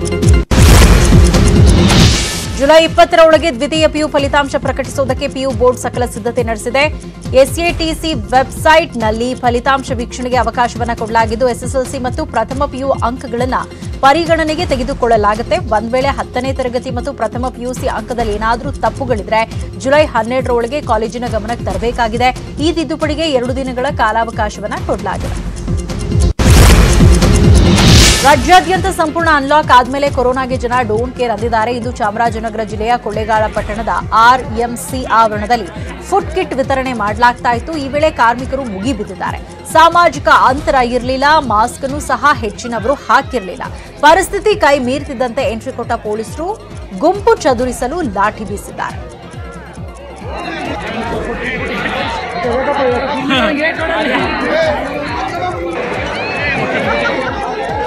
ಜುಲೈ ಇಪ್ಪತ್ತರ ಒಳಗೆ ದ್ವಿತೀಯ ಪಿಯು ಫಲಿತಾಂಶ ಪ್ರಕಟಿಸುವುದಕ್ಕೆ ಪಿಯು ಬೋರ್ಡ್ ಸಕಲ ಸಿದ್ಧತೆ ನಡೆಸಿದೆ ಎಸ್ಎಟಿಸಿ ವೆಬ್ಸೈಟ್ನಲ್ಲಿ ಫಲಿತಾಂಶ ವೀಕ್ಷಣೆಗೆ ಅವಕಾಶವನ್ನು ಕೊಡಲಾಗಿದ್ದು ಎಸ್ಎಸ್ಎಲ್ಸಿ ಮತ್ತು ಪ್ರಥಮ ಪಿಯು ಅಂಕಗಳನ್ನು ಪರಿಗಣನೆಗೆ ತೆಗೆದುಕೊಳ್ಳಲಾಗುತ್ತೆ ಒಂದ್ ವೇಳೆ ಹತ್ತನೇ ತರಗತಿ ಮತ್ತು ಪ್ರಥಮ ಪಿಯುಸಿ ಅಂಕದಲ್ಲಿ ಏನಾದರೂ ತಪ್ಪುಗಳಿದ್ರೆ ಜುಲೈ ಹನ್ನೆರಡರ ಒಳಗೆ ಕಾಲೇಜಿನ ಗಮನಕ್ಕೆ ತರಬೇಕಾಗಿದೆ ಈ ತಿದ್ದುಪಡಿಗೆ ಎರಡು ದಿನಗಳ ಕಾಲಾವಕಾಶವನ್ನು ಕೊಡಲಾಗಿದೆ ರಾಜ್ಯಾದ್ಯಂತ ಸಂಪೂರ್ಣ ಅನ್ಲಾಕ್ ಆದ್ಮೇಲೆ ಕೊರೋನಾಗೆ ಜನ ಡೋಂಟ್ ಕೇರ್ ಅಂದಿದ್ದಾರೆ ಇದು ಚಾಮರಾಜನಗರ ಜಿಲ್ಲೆಯ ಕೊಳ್ಳೇಗಾಲ ಪಟ್ಟಣದ ಆರ್ಎಂಸಿ ಆವರಣದಲ್ಲಿ ಫುಡ್ ಕಿಟ್ ವಿತರಣೆ ಮಾಡಲಾಗ್ತಾ ಇತ್ತು ಈ ವೇಳೆ ಕಾರ್ಮಿಕರು ಮುಗಿಬಿದ್ದಿದ್ದಾರೆ ಸಾಮಾಜಿಕ ಅಂತರ ಇರಲಿಲ್ಲ ಮಾಸ್ಕ್ ಅನ್ನು ಸಹ ಹೆಚ್ಚಿನವರು ಹಾಕಿರಲಿಲ್ಲ ಪರಿಸ್ಥಿತಿ ಕೈ ಮೀರ್ತಿದ್ದಂತೆ ಎಂಟ್ರಿ ಕೊಟ್ಟ ಪೊಲೀಸರು ಗುಂಪು ಚದುರಿಸಲು ಲಾಠಿ ಬೀಸಿದ್ದಾರೆ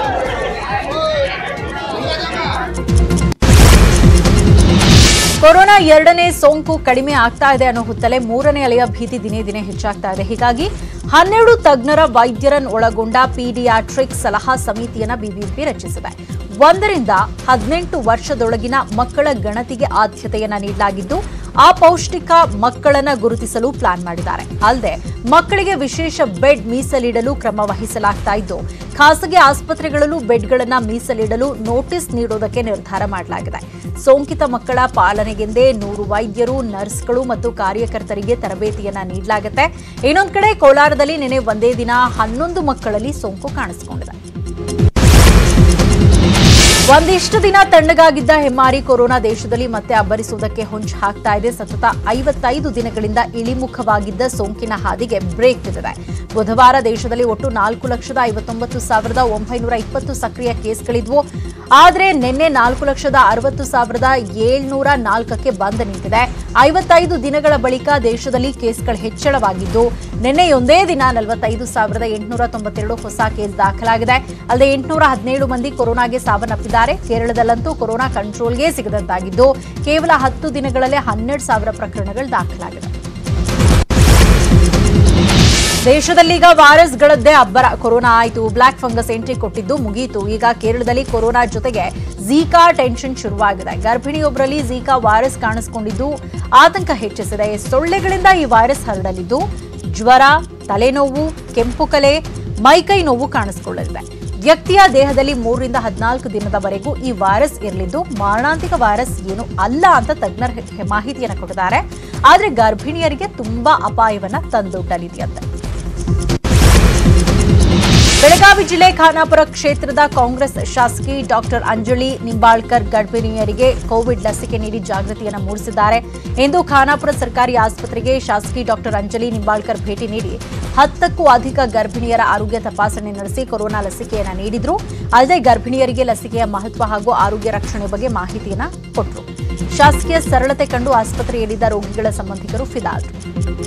ಕೊರೋನಾ ಕೊರೋನಾ ಎರಡನೇ ಸೋಂಕು ಕಡಿಮೆ ಆಗ್ತಾ ಇದೆ ಅನ್ನೋ ಹೊತ್ತಲ್ಲೇ ಮೂರನೇ ಅಲೆಯ ಭೀತಿ ದಿನೇ ದಿನೇ ಹೆಚ್ಚಾಗ್ತಾ ಇದೆ ಹೀಗಾಗಿ ಹನ್ನೆರಡು ತಜ್ಞರ ವೈದ್ಯರನ್ನು ಒಳಗೊಂಡ ಪೀಡಿಯಾಟ್ರಿಕ್ ಸಲಹಾ ಸಮಿತಿಯನ್ನ ಬಿಬಿಎಂಪಿ ರಚಿಸಿದೆ ಒಂದರಿಂದ ಹದಿನೆಂಟು ವರ್ಷದೊಳಗಿನ ಮಕ್ಕಳ ಗಣತಿಗೆ ಆದ್ಯತೆಯನ್ನ ನೀಡಲಾಗಿದ್ದು ಆ ಪೌಷ್ಟಿಕ ಮಕ್ಕಳನ್ನ ಗುರುತಿಸಲು ಪ್ಲಾನ್ ಮಾಡಿದ್ದಾರೆ ಅಲ್ಲದೆ ಮಕ್ಕಳಿಗೆ ವಿಶೇಷ ಬೆಡ್ ಮೀಸಲಿಡಲು ಕ್ರಮ ವಹಿಸಲಾಗ್ತಾ ಇದ್ದು ಖಾಸಗಿ ಆಸ್ಪತ್ರೆಗಳಲ್ಲೂ ಬೆಡ್ಗಳನ್ನ ಮೀಸಲಿಡಲು ನೋಟಿಸ್ ನೀಡೋದಕ್ಕೆ ನಿರ್ಧಾರ ಮಾಡಲಾಗಿದೆ ಸೋಂಕಿತ ಮಕ್ಕಳ ಪಾಲನೆಗೆಂದೇ ನೂರು ವೈದ್ಯರು ನರ್ಸ್ಗಳು ಮತ್ತು ಕಾರ್ಯಕರ್ತರಿಗೆ ತರಬೇತಿಯನ್ನ ನೀಡಲಾಗುತ್ತೆ ಇನ್ನೊಂದು ಕಡೆ ಕೋಲಾರದಲ್ಲಿ ನಿನ್ನೆ ಒಂದೇ ದಿನ ಹನ್ನೊಂದು ಮಕ್ಕಳಲ್ಲಿ ಸೋಂಕು ಕಾಣಿಸಿಕೊಂಡಿದೆ ಒಂದಿಷ್ಟು ದಿನ ತಣ್ಣಗಾಗಿದ್ದ ಹೆಮ್ಮಾರಿ ಕೊರೋನಾ ದೇಶದಲ್ಲಿ ಮತ್ತೆ ಅಬ್ಬರಿಸುವುದಕ್ಕೆ ಹೊಂಚು ಹಾಕ್ತಾ ಇದೆ ಸತತ ಐವತ್ತೈದು ದಿನಗಳಿಂದ ಇಳಿಮುಖವಾಗಿದ್ದ ಸೋಂಕಿನ ಹಾದಿಗೆ ಬ್ರೇಕ್ ಬಿದ್ದಿದೆ ಬುಧವಾರ ದೇಶದಲ್ಲಿ ಒಟ್ಟು ನಾಲ್ಕು ಲಕ್ಷದ ಐವತ್ತೊಂಬತ್ತು ಸಾವಿರದ ಒಂಬೈನೂರ ಇಪ್ಪತ್ತು ಸಕ್ರಿಯ ಕೇಸ್ಗಳಿದ್ವು ಆದರೆ ನಿನ್ನೆ ನಾಲ್ಕು ಲಕ್ಷದ ಅರವತ್ತು ಸಾವಿರದ ಏಳ್ನೂರ ನಾಲ್ಕಕ್ಕೆ ಬಂದ್ ನಿಂತಿದೆ ಐವತ್ತೈದು ದಿನಗಳ ಬಳಿಕ ದೇಶದಲ್ಲಿ ಕೇಸ್ಗಳ ಹೆಚ್ಚಳವಾಗಿದ್ದು ನಿನ್ನೆಯೊಂದೇ ದಿನ ನಲವತ್ತೈದು ಸಾವಿರದ ಎಂಟುನೂರ ತೊಂಬತ್ತೆರಡು ಹೊಸ ಕೇಸ್ ದಾಖಲಾಗಿದೆ ಅಲ್ಲದೆ ಎಂಟುನೂರ ಹದಿನೇಳು ಮಂದಿ ಕೊರೋನಾಗೆ ಸಾವನ್ನಪ್ಪಿದ್ದಾರೆ ಕೇರಳದಲ್ಲಂತೂ ಕೊರೋನಾ ಕಂಟ್ರೋಲ್ಗೆ ಸಿಗದಂತಾಗಿದ್ದು ಕೇವಲ ಹತ್ತು ದಿನಗಳಲ್ಲೇ ಹನ್ನೆರಡು ಸಾವಿರ ಪ್ರಕರಣಗಳು ದಾಖಲಾಗಿದೆ ದೇಶದಲ್ಲೀಗ ವೈರಸ್ಗಳದ್ದೇ ಅಬ್ಬರ ಕೊರೋನಾ ಆಯಿತು ಬ್ಲಾಕ್ ಫಂಗಸ್ ಎಂಟ್ರಿ ಕೊಟ್ಟಿದ್ದು ಮುಗಿಯಿತು ಈಗ ಕೇರಳದಲ್ಲಿ ಕೊರೋನಾ ಜೊತೆಗೆ ಝೀಕಾ ಟೆನ್ಷನ್ ಶುರುವಾಗಿದೆ ಗರ್ಭಿಣಿಯೊಬ್ಬರಲ್ಲಿ ಝೀಕಾ ವೈರಸ್ ಕಾಣಿಸಿಕೊಂಡಿದ್ದು ಆತಂಕ ಹೆಚ್ಚಿಸಿದೆ ಸೊಳ್ಳೆಗಳಿಂದ ಈ ವೈರಸ್ ಹರಡಲಿದ್ದು ಜ್ವರ ತಲೆನೋವು ಕೆಂಪು ಕಲೆ ಮೈಕೈ ನೋವು ಕಾಣಿಸಿಕೊಳ್ಳಲಿದೆ ವ್ಯಕ್ತಿಯ ದೇಹದಲ್ಲಿ ಮೂರರಿಂದ ಹದಿನಾಲ್ಕು ದಿನದವರೆಗೂ ಈ ವೈರಸ್ ಇರಲಿದ್ದು ಮಾರಣಾಂತಿಕ ವೈರಸ್ ಏನು ಅಲ್ಲ ಅಂತ ತಜ್ಞರು ಹೆ- ಮಾಹಿತಿಯನ್ನು ಕೊಟ್ಟಿದ್ದಾರೆ ಆದರೆ ಗರ್ಭಿಣಿಯರಿಗೆ ತುಂಬಾ ಅಪಾಯವನ್ನ ತಂದೊಡ್ಡಲಿದೆಯಂತೆ ಬೆಳಗಾವಿ ಜಿಲ್ಲೆ ಖಾನಾಪುರ ಕ್ಷೇತ್ರದ ಕಾಂಗ್ರೆಸ್ ಶಾಸಕಿ ಡಾಕ್ಟರ್ ಅಂಜಲಿ ನಿಂಬಾಳ್ಕರ್ ಗರ್ಭಿಣಿಯರಿಗೆ ಕೋವಿಡ್ ಲಸಿಕೆ ನೀಡಿ ಜಾಗೃತಿಯನ್ನು ಮೂಡಿಸಿದ್ದಾರೆ ಇಂದು ಖಾನಾಪುರ ಸರ್ಕಾರಿ ಆಸ್ಪತ್ರೆಗೆ ಶಾಸಕಿ ಡಾಕ್ಟರ್ ಅಂಜಲಿ ನಿಂಬಾಳ್ಕರ್ ಭೇಟಿ ನೀಡಿ ಹತ್ತಕ್ಕೂ ಅಧಿಕ ಗರ್ಭಿಣಿಯರ ಆರೋಗ್ಯ ತಪಾಸಣೆ ನಡೆಸಿ ಕೊರೋನಾ ಲಸಿಕೆಯನ್ನು ನೀಡಿದ್ರು ಅಲ್ಲದೆ ಗರ್ಭಿಣಿಯರಿಗೆ ಲಸಿಕೆಯ ಮಹತ್ವ ಹಾಗೂ ಆರೋಗ್ಯ ರಕ್ಷಣೆ ಬಗ್ಗೆ ಮಾಹಿತಿಯನ್ನ ಕೊಟ್ಟರು ಶಾಸಕಿಯ ಸರಳತೆ ಕಂಡು ಆಸ್ಪತ್ರೆಯಲ್ಲಿದ್ದ ರೋಗಿಗಳ ಸಂಬಂಧಿಕರು ಫಿದಾದ್ರು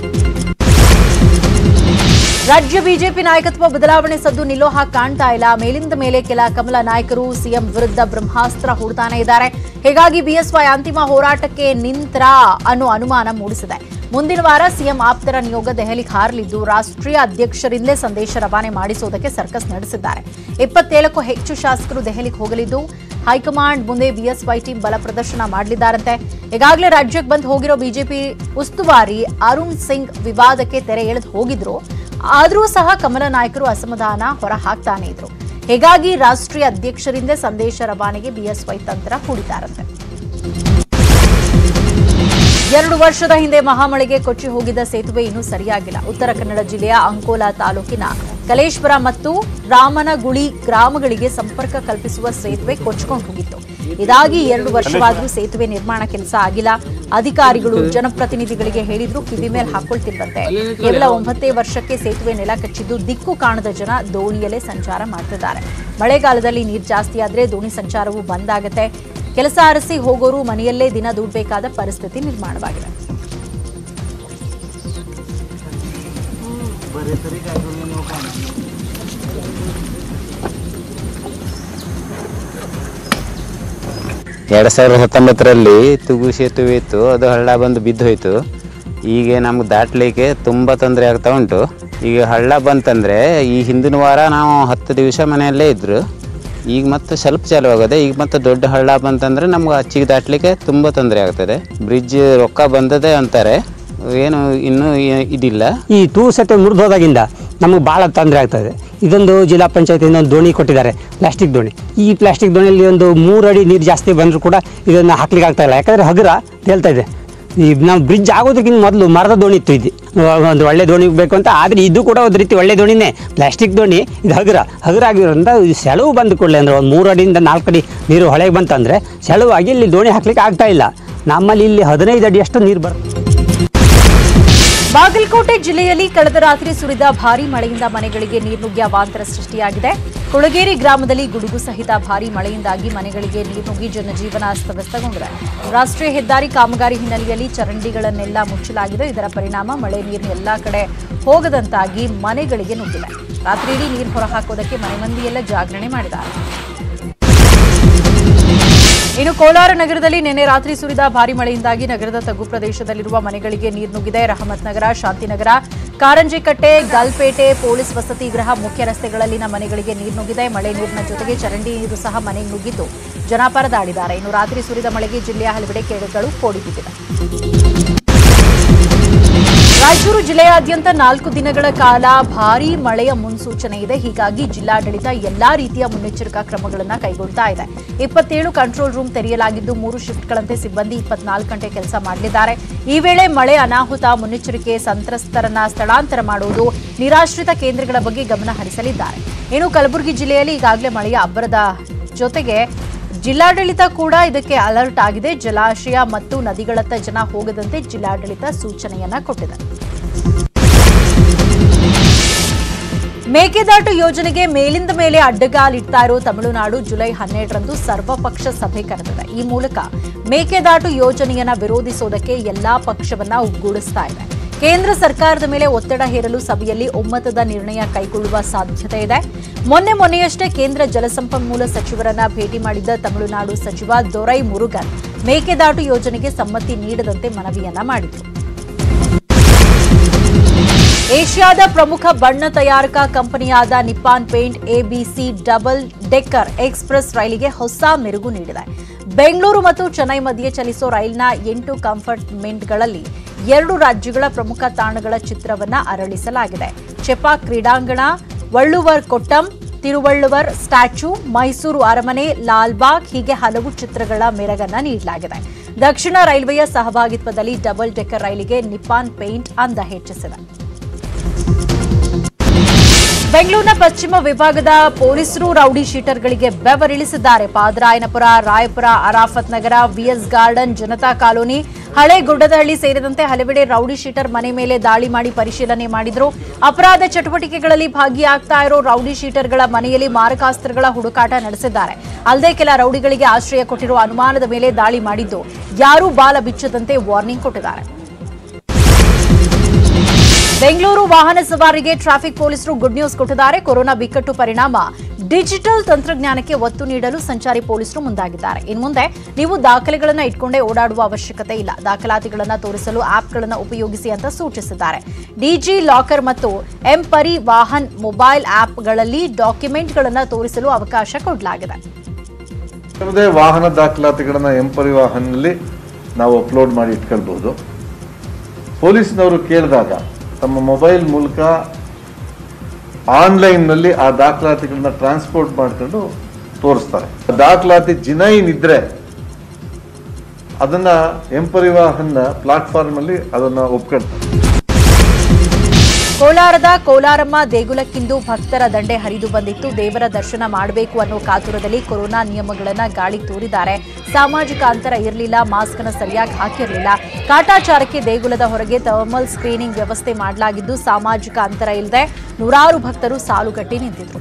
ರಾಜ್ಯ ಬಿಜೆಪಿ ನಾಯಕತ್ವ ಬದಲಾವಣೆ ಸದ್ದು ನಿಲ್ಲೋ ಹಾಗೆ ಕಾಣ್ತಾ ಇಲ್ಲ ಮೇಲಿಂದ ಮೇಲೆ ಕೆಲ ಕಮಲ ನಾಯಕರು ಸಿಎಂ ವಿರುದ್ಧ ಬ್ರಹ್ಮಾಸ್ತ್ರ ಹೂಡ್ತಾನೆ ಇದ್ದಾರೆ ಹೀಗಾಗಿ ಬಿಎಸ್ವೈ ಅಂತಿಮ ಹೋರಾಟಕ್ಕೆ ನಿಂತ್ರ ಅನ್ನೋ ಅನುಮಾನ ಮೂಡಿಸಿದೆ ಮುಂದಿನ ವಾರ ಸಿಎಂ ಆಪ್ತರ ನಿಯೋಗ ದೆಹಲಿಗೆ ಹಾರಲಿದ್ದು ರಾಷ್ಟ್ರೀಯ ಅಧ್ಯಕ್ಷರಿಂದಲೇ ಸಂದೇಶ ರವಾನೆ ಮಾಡಿಸುವುದಕ್ಕೆ ಸರ್ಕಸ್ ನಡೆಸಿದ್ದಾರೆ ಇಪ್ಪತ್ತೇಳಕ್ಕೂ ಹೆಚ್ಚು ಶಾಸಕರು ದೆಹಲಿಗೆ ಹೋಗಲಿದ್ದು ಹೈಕಮಾಂಡ್ ಮುಂದೆ ಬಿಎಸ್ವೈ ಟೀಮ್ ಬಲ ಪ್ರದರ್ಶನ ಮಾಡಲಿದ್ದಾರಂತೆ ಈಗಾಗಲೇ ರಾಜ್ಯಕ್ಕೆ ಬಂದು ಹೋಗಿರೋ ಬಿಜೆಪಿ ಉಸ್ತುವಾರಿ ಅರುಣ್ ಸಿಂಗ್ ವಿವಾದಕ್ಕೆ ತೆರೆ ಎಳೆದು ಹೋಗಿದ್ರು ಆದರೂ ಸಹ ಕಮಲ ನಾಯಕರು ಅಸಮಾಧಾನ ಹೊರ ಹಾಕ್ತಾನೆ ಇದ್ರು ಹೀಗಾಗಿ ರಾಷ್ಟ್ರೀಯ ಅಧ್ಯಕ್ಷರಿಂದ ಸಂದೇಶ ರವಾನೆಗೆ ಬಿಎಸ್ವೈ ತಂತ್ರ ಹೂಡಿದ್ದಾರಂತೆ ಎರಡು ವರ್ಷದ ಹಿಂದೆ ಮಹಾಮಳೆಗೆ ಕೊಚ್ಚಿ ಹೋಗಿದ್ದ ಸೇತುವೆ ಇನ್ನೂ ಸರಿಯಾಗಿಲ್ಲ ಉತ್ತರ ಕನ್ನಡ ಜಿಲ್ಲೆಯ ಅಂಕೋಲಾ ತಾಲೂಕಿನ ಕಲೇಶ್ವರ ಮತ್ತು ರಾಮನಗುಳಿ ಗ್ರಾಮಗಳಿಗೆ ಸಂಪರ್ಕ ಕಲ್ಪಿಸುವ ಸೇತುವೆ ಕೊಚ್ಚಿಕೊಂಡು ಹೋಗಿತ್ತು ಇದಾಗಿ ಎರಡು ವರ್ಷವಾದರೂ ಸೇತುವೆ ನಿರ್ಮಾಣ ಕೆಲಸ ಆಗಿಲ್ಲ ಅಧಿಕಾರಿಗಳು ಜನಪ್ರತಿನಿಧಿಗಳಿಗೆ ಹೇಳಿದ್ರು ಕಿವಿ ಮೇಲೆ ಹಾಕೊಳ್ತಿಲ್ವಂತೆ ಕೇವಲ ಒಂಬತ್ತೇ ವರ್ಷಕ್ಕೆ ಸೇತುವೆ ನೆಲ ಕಚ್ಚಿದ್ದು ದಿಕ್ಕು ಕಾಣದ ಜನ ದೋಣಿಯಲ್ಲೇ ಸಂಚಾರ ಮಾಡ್ತಿದ್ದಾರೆ ಮಳೆಗಾಲದಲ್ಲಿ ನೀರು ಜಾಸ್ತಿ ಆದ್ರೆ ದೋಣಿ ಸಂಚಾರವು ಬಂದ್ ಆಗತ್ತೆ ಕೆಲಸ ಅರಸಿ ಹೋಗೋರು ಮನೆಯಲ್ಲೇ ದಿನ ದುಡ್ಬೇಕಾದ ಪರಿಸ್ಥಿತಿ ನಿರ್ಮಾಣವಾಗಿದೆ ಎರಡು ಸಾವಿರದ ಹತ್ತೊಂಬತ್ತರಲ್ಲಿ ತುಗು ಸೇತುವೆ ಇತ್ತು ಅದು ಹಳ್ಳ ಬಂದು ಬಿದ್ದು ಹೋಯಿತು ಈಗ ನಮ್ಗೆ ದಾಟಲಿಕ್ಕೆ ತುಂಬ ತೊಂದರೆ ಆಗ್ತಾ ಉಂಟು ಈಗ ಹಳ್ಳ ಬಂತಂದರೆ ಈ ಹಿಂದಿನ ವಾರ ನಾವು ಹತ್ತು ದಿವಸ ಮನೆಯಲ್ಲೇ ಇದ್ದರು ಈಗ ಮತ್ತೆ ಸ್ವಲ್ಪ ಚಾಲು ಆಗೋದೆ ಈಗ ಮತ್ತೆ ದೊಡ್ಡ ಹಳ್ಳ ಬಂತಂದರೆ ನಮ್ಗೆ ಅಚ್ಚಿಗೆ ದಾಟಲಿಕ್ಕೆ ತುಂಬ ತೊಂದರೆ ಆಗ್ತದೆ ಬ್ರಿಡ್ಜ್ ರೊಕ್ಕ ಬಂದದೆ ಅಂತಾರೆ ಏನು ಇನ್ನೂ ಏ- ಇದಿಲ್ಲ ಈ ಟೂ ಸೆಟ್ ಮುರಿದು ಹೋದಾಗಿಂದ ನಮಗೆ ಭಾಳ ತೊಂದರೆ ಆಗ್ತದೆ ಇದೊಂದು ಜಿಲ್ಲಾ ಪಂಚಾಯತಿಯಿಂದ ಒಂದು ದೋಣಿ ಕೊಟ್ಟಿದ್ದಾರೆ ಪ್ಲಾಸ್ಟಿಕ್ ದೋಣಿ ಈ ಪ್ಲಾಸ್ಟಿಕ್ ದೋಣಿಯಲ್ಲಿ ಒಂದು ಮೂರು ಅಡಿ ನೀರು ಜಾಸ್ತಿ ಬಂದರೂ ಕೂಡ ಇದನ್ನು ಹಾಕ್ಲಿಕ್ಕೆ ಆಗ್ತಾ ಇಲ್ಲ ಯಾಕಂದರೆ ಹಗುರ ತೇಲ್ತಾ ಇದೆ ಈ ನಾವು ಬ್ರಿಡ್ಜ್ ಆಗೋದಕ್ಕಿಂತ ಮೊದಲು ಮರದ ದೋಣಿ ಇತ್ತು ಇದು ಒಂದು ಒಳ್ಳೆ ದೋಣಿ ಬೇಕು ಅಂತ ಆದರೆ ಇದು ಕೂಡ ಒಂದು ರೀತಿ ಒಳ್ಳೆ ದೋಣಿನೇ ಪ್ಲಾಸ್ಟಿಕ್ ದೋಣಿ ಇದು ಹಗುರ ಹಗುರ ಆಗಿರೋದ್ರಿಂದ ಇದು ಸೆಳವು ಬಂದ ಕೂಡಲೇ ಅಂದರೆ ಒಂದು ಮೂರು ಅಡಿಯಿಂದ ನಾಲ್ಕು ಅಡಿ ನೀರು ಹೊಳೆಗೆ ಬಂತಂದರೆ ಸೆಳವಾಗಿ ಇಲ್ಲಿ ದೋಣಿ ಹಾಕ್ಲಿಕ್ಕೆ ಆಗ್ತಾ ಇಲ್ಲ ನಮ್ಮಲ್ಲಿ ಇಲ್ಲಿ ಹದಿನೈದು ಅಡಿಯಷ್ಟು ನೀರು ಬರುತ್ತೆ ಬಾಗಲಕೋಟೆ ಜಿಲ್ಲೆಯಲ್ಲಿ ಕಳೆದ ರಾತ್ರಿ ಸುರಿದ ಭಾರೀ ಮಳೆಯಿಂದ ಮನೆಗಳಿಗೆ ನೀರ್ನುಗ್ಗಿ ಅವಾಂತರ ಸೃಷ್ಟಿಯಾಗಿದೆ ಕುಳಗೇರಿ ಗ್ರಾಮದಲ್ಲಿ ಗುಡುಗು ಸಹಿತ ಭಾರೀ ಮಳೆಯಿಂದಾಗಿ ಮನೆಗಳಿಗೆ ನೀರ್ನುಗ್ಗಿ ಜನಜೀವನ ಅಸ್ತವ್ಯಸ್ತಗೊಂಡಿದೆ ರಾಷ್ಟ್ರೀಯ ಹೆದ್ದಾರಿ ಕಾಮಗಾರಿ ಹಿನ್ನೆಲೆಯಲ್ಲಿ ಚರಂಡಿಗಳನ್ನೆಲ್ಲ ಮುಚ್ಚಲಾಗಿದೆ ಇದರ ಪರಿಣಾಮ ಮಳೆ ನೀರು ಎಲ್ಲಾ ಕಡೆ ಹೋಗದಂತಾಗಿ ಮನೆಗಳಿಗೆ ನುಗ್ಗಿದೆ ರಾತ್ರಿ ಇಡೀ ನೀರು ಹೊರಹಾಕೋದಕ್ಕೆ ಮನೆ ಮಂದಿಯೆಲ್ಲ ಜಾಗರಣೆ ಮಾಡಿದ್ದಾರೆ ಇನ್ನು ಕೋಲಾರ ನಗರದಲ್ಲಿ ನಿನ್ನೆ ರಾತ್ರಿ ಸುರಿದ ಭಾರಿ ಮಳೆಯಿಂದಾಗಿ ನಗರದ ತಗ್ಗು ಪ್ರದೇಶದಲ್ಲಿರುವ ಮನೆಗಳಿಗೆ ನೀರು ನುಗ್ಗಿದೆ ರಹಮತ್ ನಗರ ಶಾಂತಿನಗರ ಕಾರಂಜಿಕಟ್ಟೆ ಗಲ್ಪೇಟೆ ಪೊಲೀಸ್ ವಸತಿ ಗೃಹ ಮುಖ್ಯ ರಸ್ತೆಗಳಲ್ಲಿನ ಮನೆಗಳಿಗೆ ನೀರು ನುಗ್ಗಿದೆ ಮಳೆ ನೀರಿನ ಜೊತೆಗೆ ಚರಂಡಿ ನೀರು ಸಹ ಮನೆಗೆ ನುಗ್ಗಿದ್ದು ಜನ ಪರದಾಡಿದ್ದಾರೆ ಇನ್ನು ರಾತ್ರಿ ಸುರಿದ ಮಳೆಗೆ ಜಿಲ್ಲೆಯ ಹಲವೆಡೆ ಕೇಡುಗಳು ಕೋಡಿ ಬಿದ್ದಿವೆ ರಾಯಚೂರು ಜಿಲ್ಲೆಯಾದ್ಯಂತ ನಾಲ್ಕು ದಿನಗಳ ಕಾಲ ಭಾರೀ ಮಳೆಯ ಮುನ್ಸೂಚನೆ ಇದೆ ಹೀಗಾಗಿ ಜಿಲ್ಲಾಡಳಿತ ಎಲ್ಲಾ ರೀತಿಯ ಮುನ್ನೆಚ್ಚರಿಕಾ ಕ್ರಮಗಳನ್ನು ಕೈಗೊಳ್ತಾ ಇದೆ ಇಪ್ಪತ್ತೇಳು ಕಂಟ್ರೋಲ್ ರೂಮ್ ತೆರೆಯಲಾಗಿದ್ದು ಮೂರು ಶಿಫ್ಟ್ಗಳಂತೆ ಸಿಬ್ಬಂದಿ ಇಪ್ಪತ್ನಾಲ್ಕು ಗಂಟೆ ಕೆಲಸ ಮಾಡಲಿದ್ದಾರೆ ಈ ವೇಳೆ ಮಳೆ ಅನಾಹುತ ಮುನ್ನೆಚ್ಚರಿಕೆ ಸಂತ್ರಸ್ತರನ್ನ ಸ್ಥಳಾಂತರ ಮಾಡುವುದು ನಿರಾಶ್ರಿತ ಕೇಂದ್ರಗಳ ಬಗ್ಗೆ ಗಮನ ಹರಿಸಲಿದ್ದಾರೆ ಇನ್ನು ಕಲಬುರಗಿ ಜಿಲ್ಲೆಯಲ್ಲಿ ಈಗಾಗಲೇ ಮಳೆಯ ಅಬ್ಬರದ ಜೊತೆಗೆ ಜಿಲ್ಲಾಡಳಿತ ಕೂಡ ಇದಕ್ಕೆ ಅಲರ್ಟ್ ಆಗಿದೆ ಜಲಾಶಯ ಮತ್ತು ನದಿಗಳತ್ತ ಜನ ಹೋಗದಂತೆ ಜಿಲ್ಲಾಡಳಿತ ಸೂಚನೆಯನ್ನ ಕೊಟ್ಟಿದೆ ಮೇಕೆದಾಟು ಯೋಜನೆಗೆ ಮೇಲಿಂದ ಮೇಲೆ ಅಡ್ಡಗಾಲಿಡ್ತಾ ಇರೋ ತಮಿಳುನಾಡು ಜುಲೈ ಹನ್ನೆರಡರಂದು ಸರ್ವಪಕ್ಷ ಸಭೆ ಕರೆದಿದೆ ಈ ಮೂಲಕ ಮೇಕೆದಾಟು ಯೋಜನೆಯನ್ನ ವಿರೋಧಿಸೋದಕ್ಕೆ ಎಲ್ಲಾ ಪಕ್ಷವನ್ನ ಒಗ್ಗೂಡಿಸ್ತಾ ಇದೆ ಕೇಂದ್ರ ಸರ್ಕಾರದ ಮೇಲೆ ಒತ್ತಡ ಹೇರಲು ಸಭೆಯಲ್ಲಿ ಒಮ್ಮತದ ನಿರ್ಣಯ ಕೈಗೊಳ್ಳುವ ಸಾಧ್ಯತೆ ಇದೆ ಮೊನ್ನೆ ಮೊನ್ನೆಯಷ್ಟೇ ಕೇಂದ್ರ ಜಲಸಂಪನ್ಮೂಲ ಸಚಿವರನ್ನ ಭೇಟಿ ಮಾಡಿದ್ದ ತಮಿಳುನಾಡು ಸಚಿವ ದೊರೈ ಮುರುಗನ್ ಮೇಕೆದಾಟು ಯೋಜನೆಗೆ ಸಮ್ಮತಿ ನೀಡದಂತೆ ಮನವಿಯನ್ನ ಮಾಡಿದರು ಏಷ್ಯಾದ ಪ್ರಮುಖ ಬಣ್ಣ ತಯಾರಕ ಕಂಪನಿಯಾದ Nippon Paint ABC double decker express ರೈಲಿಗೆ ಹೊಸ ಮೆರುಗು ನೀಡಿದೆ ಬೆಂಗಳೂರು ಮತ್ತು ಚೆನ್ನೈ ಮಧ್ಯೆ ಚಲಿಸೋ ರೈಲಿನ ಎಂಟು ಕಂಪಾರ್ಟ್ಮೆಂಟ್ಗಳಲ್ಲಿ ಎರಡು ರಾಜ್ಯಗಳ ಪ್ರಮುಖ ತಾಣಗಳ ಚಿತ್ರವನ್ನ ಅರಳಿಸಲಾಗಿದೆ ಚೆಪಾಕ್ ಕ್ರೀಡಾಂಗಣ ವಳ್ಳುವರ್ ಕೊಟ್ಟಂ ತಿರುವಳ್ಳುವರ್ ಸ್ಟ್ಯಾಚ್ಯೂ ಮೈಸೂರು ಅರಮನೆ ಲಾಲ್ಬಾಗ್ ಹೀಗೆ ಹಲವು ಚಿತ್ರಗಳ ಮೆರಗನ್ನ ನೀಡಲಾಗಿದೆ ದಕ್ಷಿಣ ರೈಲ್ವೆಯ ಸಹಭಾಗಿತ್ವದಲ್ಲಿ ಡಬಲ್ ಡೆಕ್ಕರ್ ರೈಲಿಗೆ ನಿಪ್ಪಾನ್ ಪೇಂಟ್ ಅಂದ ಹೆಚ್ಚಿಸಿದೆ ಬೆಂಗಳೂರಿನ ಪಶ್ಚಿಮ ವಿಭಾಗದ ಪೊಲೀಸರು ರೌಡಿ ಶೀಟರ್ಗಳಿಗೆ ಬೆವರಿಳಿಸಿದ್ದಾರೆ Padarayanapura Rayapura Arafat Nagar VS garden Janata colony ಹಳೆ ಗುಡ್ಡದಹಳ್ಳಿ ಸೇರಿದಂತೆ ಹಲವೆಡೆ ರೌಡಿ ಶೀಟರ್ ಮನೆ ಮೇಲೆ ದಾಳಿ ಮಾಡಿ ಪರಿಶೀಲನೆ ಮಾಡಿದ್ರು ಅಪರಾಧ ಚಟುವಟಿಕೆಗಳಲ್ಲಿ ಭಾಗಿಯಾಗ್ತಾ ಇರೋ ರೌಡಿ ಶೀಟರ್ಗಳ ಮನೆಯಲ್ಲಿ ಮಾರಕಾಸ್ತ್ರಗಳ ಹುಡುಕಾಟ ನಡೆಸಿದ್ದಾರೆ ಅಲ್ಲದೆ ಕೆಲ ರೌಡಿಗಳಿಗೆ ಆಶ್ರಯ ಕೊಟ್ಟಿರುವ ಅನುಮಾನದ ಮೇಲೆ ದಾಳಿ ಮಾಡಿದ್ದು ಯಾರೂ ಬಾಲ ಬಿಚ್ಚದಂತೆ ವಾರ್ನಿಂಗ್ ಕೊಟ್ಟಿದ್ದಾರೆ ಬೆಂಗಳೂರು ವಾಹನ ಸವಾರಿಗೆ ಟ್ರಾಫಿಕ್ ಪೊಲೀಸರು ಗುಡ್ ನ್ಯೂಸ್ ಕೊಟ್ಟಿದ್ದಾರೆ ಕೊರೋನಾ ಬಿಕ್ಕಟ್ಟು ಪರಿಣಾಮ ಡಿಜಿಟಲ್ ತಂತ್ರಜ್ಞಾನಕ್ಕೆ ಒತ್ತು ನೀಡಲು ಸಂಚಾರಿ ಪೊಲೀಸರು ಮುಂದಾಗಿದ್ದಾರೆ ಇನ್ನು ಮುಂದೆ ನೀವು ದಾಖಲೆಗಳನ್ನು ಇಟ್ಕೊಂಡೇ ಓಡಾಡುವ ಅವಶ್ಯಕತೆ ಇಲ್ಲ ದಾಖಲಾತಿಗಳನ್ನು ತೋರಿಸಲು ಆಪ್ಗಳನ್ನು ಉಪಯೋಗಿಸಿ ಅಂತ ಸೂಚಿಸಿದ್ದಾರೆ ಡಿಜಿ ಲಾಕರ್ ಮತ್ತು ಎಂ ಪರಿ ವಾಹನ್ ಮೊಬೈಲ್ ಆಪ್ಗಳಲ್ಲಿ ಡಾಕ್ಯುಮೆಂಟ್ಗಳನ್ನು ತೋರಿಸಲು ಅವಕಾಶ ಕೊಡಲಾಗಿದೆ ಯಾವುದೇ ವಾಹನ ದಾಖಲಾತಿಗಳನ್ನು ಎಂ ಪರಿವಾಹನಲ್ಲಿ ನಾವು ಅಪ್ಲೋಡ್ ಮಾಡಿ ಇಟ್ಕೊಳ್ಬಹುದು ಪೊಲೀಸ್ನವರು ಕೇಳಿದಾಗ ತಮ್ಮ ಮೊಬೈಲ್ ಮೂಲಕ ಆನ್ಲೈನ್ನಲ್ಲಿ ಆ ದಾಖಲಾತಿಗಳನ್ನ ಟ್ರಾನ್ಸ್ಪೋರ್ಟ್ ಮಾಡ್ಕೊಂಡು ತೋರಿಸ್ತಾರೆ ದಾಖಲಾತಿ ಜಿನೈನ್ ಇದ್ರೆ ಅದನ್ನ ಎಂ ಪರಿವಾಹನ್ನ ಪ್ಲಾಟ್ಫಾರ್ಮ್ ಅಲ್ಲಿ ಅದನ್ನ ಒಪ್ಕೊಳ್ತಾರೆ ಕೋಲಾರದ ಕೋಲಾರಮ್ಮ ದೇಗುಲಕ್ಕಿಂದು ಭಕ್ತರ ದಂಡೆ ಹರಿದು ಬಂದಿತ್ತು ದೇವರ ದರ್ಶನ ಮಾಡಬೇಕು ಅನ್ನೋ ಕಾತುರದಲ್ಲಿ ಕೊರೋನಾ ನಿಯಮಗಳನ್ನ ಗಾಳಿ ತೂರಿದ್ದಾರೆ ಸಾಮಾಜಿಕ ಅಂತರ ಇರಲಿಲ್ಲ ಮಾಸ್ಕ್ ಅನ್ನು ಸರಿಯಾಗಿ ಹಾಕಿರಲಿಲ್ಲ ಕಾಟಾಚಾರಕ್ಕೆ ದೇಗುಲದ ಹೊರಗೆ ಥರ್ಮಲ್ ಸ್ಕ್ರೀನಿಂಗ್ ವ್ಯವಸ್ಥೆ ಮಾಡಲಾಗಿದ್ದು ಸಾಮಾಜಿಕ ಅಂತರ ಇಲ್ಲದೆ ನೂರಾರು ಭಕ್ತರು ಸಾಲುಗಟ್ಟಿ ನಿಂತಿದ್ರು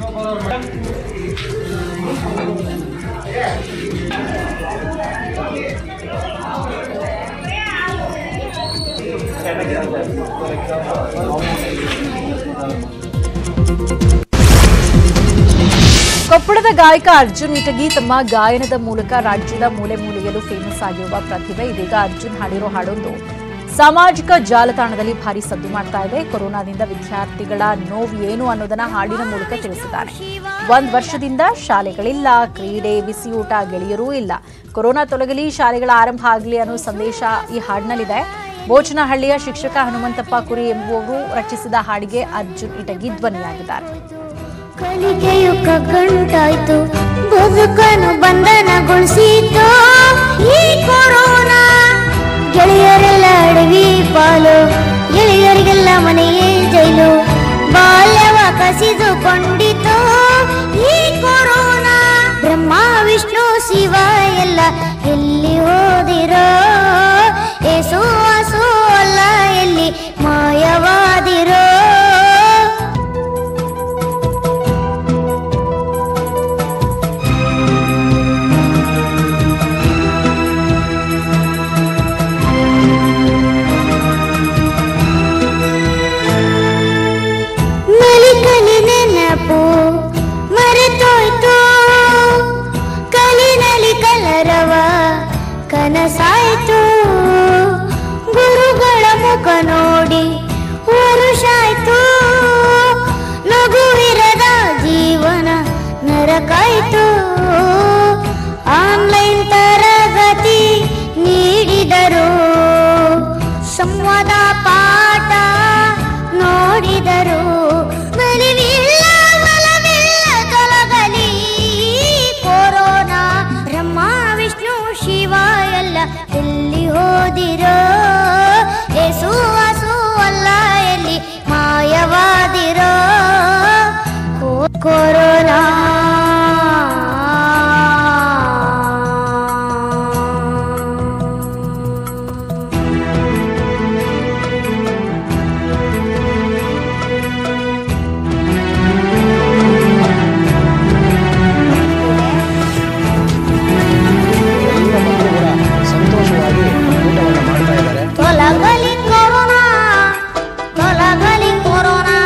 ಕೊಪ್ಪಳದ ಗಾಯಕ ಅರ್ಜುನ್ ಇಟಗಿ ತಮ್ಮ ಗಾಯನದ ಮೂಲಕ ರಾಜ್ಯದ ಮೂಲೆ ಮೂಲೆಯಲ್ಲೂ ಫೇಮಸ್ ಆಗಿರುವ ಪ್ರತಿಭೆ ಇದೀಗ ಅರ್ಜುನ್ ಹಾಡಿರೋ ಹಾಡೊಂದು ಸಾಮಾಜಿಕ ಜಾಲತಾಣದಲ್ಲಿ ಭಾರಿ ಸದ್ದು ಮಾಡ್ತಾ ಇದೆ ಕೊರೋನಾದಿಂದ ವಿದ್ಯಾರ್ಥಿಗಳ ನೋವು ಏನು ಅನ್ನೋದನ್ನ ಹಾಡಿನ ಮೂಲಕ ತಿಳಿಸಿದ್ದಾರೆ ಒಂದ್ ವರ್ಷದಿಂದ ಶಾಲೆಗಳಿಲ್ಲ ಕ್ರೀಡೆ ಬಿಸಿಯೂಟ ಗೆಳೆಯರೂ ಇಲ್ಲ ಕೊರೋನಾ ತೊಲಗಲಿ ಶಾಲೆಗಳ ಆರಂಭ ಆಗಲಿ ಅನ್ನೋ ಸಂದೇಶ ಈ ಹಾಡಿನಲ್ಲಿದೆ ಬೋಚನಹಳ್ಳಿಯ ಶಿಕ್ಷಕ ಹನುಮಂತಪ್ಪ ಕುರಿ ಎಂಬುವವರು ರಚಿಸಿದ ಹಾಡಿಗೆ ಅರ್ಜುನ್ ಇಟಗಿ ಧ್ವನಿಯಾಗಿದ್ದಾರೆ ಕಲಿಕೆಯು ಕಗ್ಗಂಟಾಯ್ತು ಬದುಕನ್ನು ಬಂಧನಗೊಳಿಸಿತು ಈ ಕೊರೋನಾ ಗೆಳೆಯರೆಲ್ಲ ಅಡವಿ ಪಾಲು ಗೆಳೆಯರಿಗೆಲ್ಲ ಮನೆಯೇ ಜೈಲು ಬಾಲ್ಯವ ಕಸಿದುಕೊಂಡಿತು ಈ ಕೊರೋನಾ ಬ್ರಹ್ಮ ವಿಷ್ಣು ಶಿವ ಎಲ್ಲ ಎಲ್ಲಿ ಹೋದಿರೋ ಏಸು ಹಸು ಅಲ್ಲ ಎಲ್ಲಿ ಮಾಯವಾದಿರೋ ಮೆಲಿಕಲಿ ನೆನಪು ಕನಸಾಯ್ತು ಗುರುಗಳ ಮುಖ ನೋಡಿ ವರುಷಾಯ್ತು ನಗುವಿರದ ಜೀವನ ನರಕಾಯ್ತು ಆನ್ಲೈನ್ ತರಗತಿ ನೀಡಿದರು ಸಂವಾದ ಪಾಠ ನೋಡಿದರು ಬಲಿವಿಲ್ಲ ಬಲವಿಲ್ಲ ತೊಲಗಲಿ ಕೊರೋನಾ ಬ್ರಹ್ಮ ವಿಷ್ಣು ಶಿವ ಎಲ್ಲ ಎಲ್ಲಿ ಹೋದಿರೋ ಏಸು ಹಸು ಅಲ್ಲ ಎಲ್ಲಿ ಮಾಯವಾದಿರೋ ಕೋ- ಕೊರೋನಾ ಸಂತೋಷವಾಗಿ ಊಟವನ್ನು ಮಾಡ್ತಾ ಇದ್ದಾರೆ ತೊಲಗಲಿ ಕೊರೋನಾ ತೊಲಗಲಿ ಕೊರೋನಾ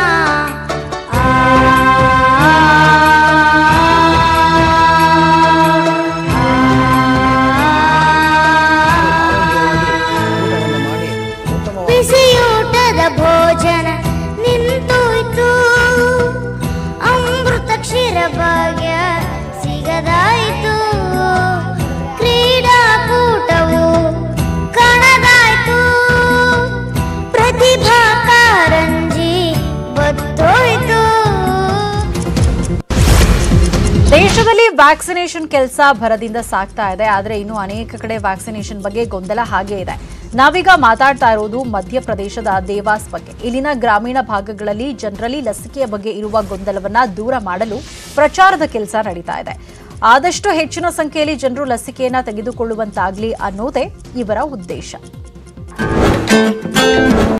ಬಿಸಿಯೂಟದ ಭೋಜನ ನಿಂತೋಯ್ತು ಅಮೃತ ಕ್ಷೀರ ಭಾಗ್ಯ ಸಿಗದಾಯಿತು ಕ್ರೀಡಾಕೂಟವು ಕಣದಾಯ್ತು ಪ್ರತಿಭಾ ಕಾರಂಜಿ ಬತ್ತೋಯ್ತು ದೇಶದಲ್ಲಿ ವ್ಯಾಕ್ಸಿನೇಷನ್ ಕೆಲಸ ಭರದಿಂದ ಸಾಗ್ತಾ ಇದೆ ಆದರೆ ಇನ್ನು ಅನೇಕ ಕಡೆ ವ್ಯಾಕ್ಸಿನೇಷನ್ ಬಗ್ಗೆ ಗೊಂದಲ ಹಾಗೆ ಇದೆ ನಾವೀಗ ಮಾತಾಡ್ತಾ ಇರೋದು ಮಧ್ಯಪ್ರದೇಶದ ದೇವಾಸ್ ಬಗ್ಗೆ ಇಲ್ಲಿನ ಗ್ರಾಮೀಣ ಭಾಗಗಳಲ್ಲಿ ಜನರಲಿ ಲಸಿಕೆಯ ಬಗ್ಗೆ ಇರುವ ಗೊಂದಲವನ್ನ ದೂರ ಮಾಡಲು ಪ್ರಚಾರದ ಕೆಲಸ ನಡೀತಾ ಇದೆ ಆದಷ್ಟು ಹೆಚ್ಚಿನ ಸಂಖ್ಯೆಯಲ್ಲಿ ಜನರು ಲಸಿಕೆಯನ್ನ ತೆಗೆದುಕೊಳ್ಳುವಂತಾಗ್ಲಿ ಅನ್ನೋದೇ ಇವರ ಉದ್ದೇಶ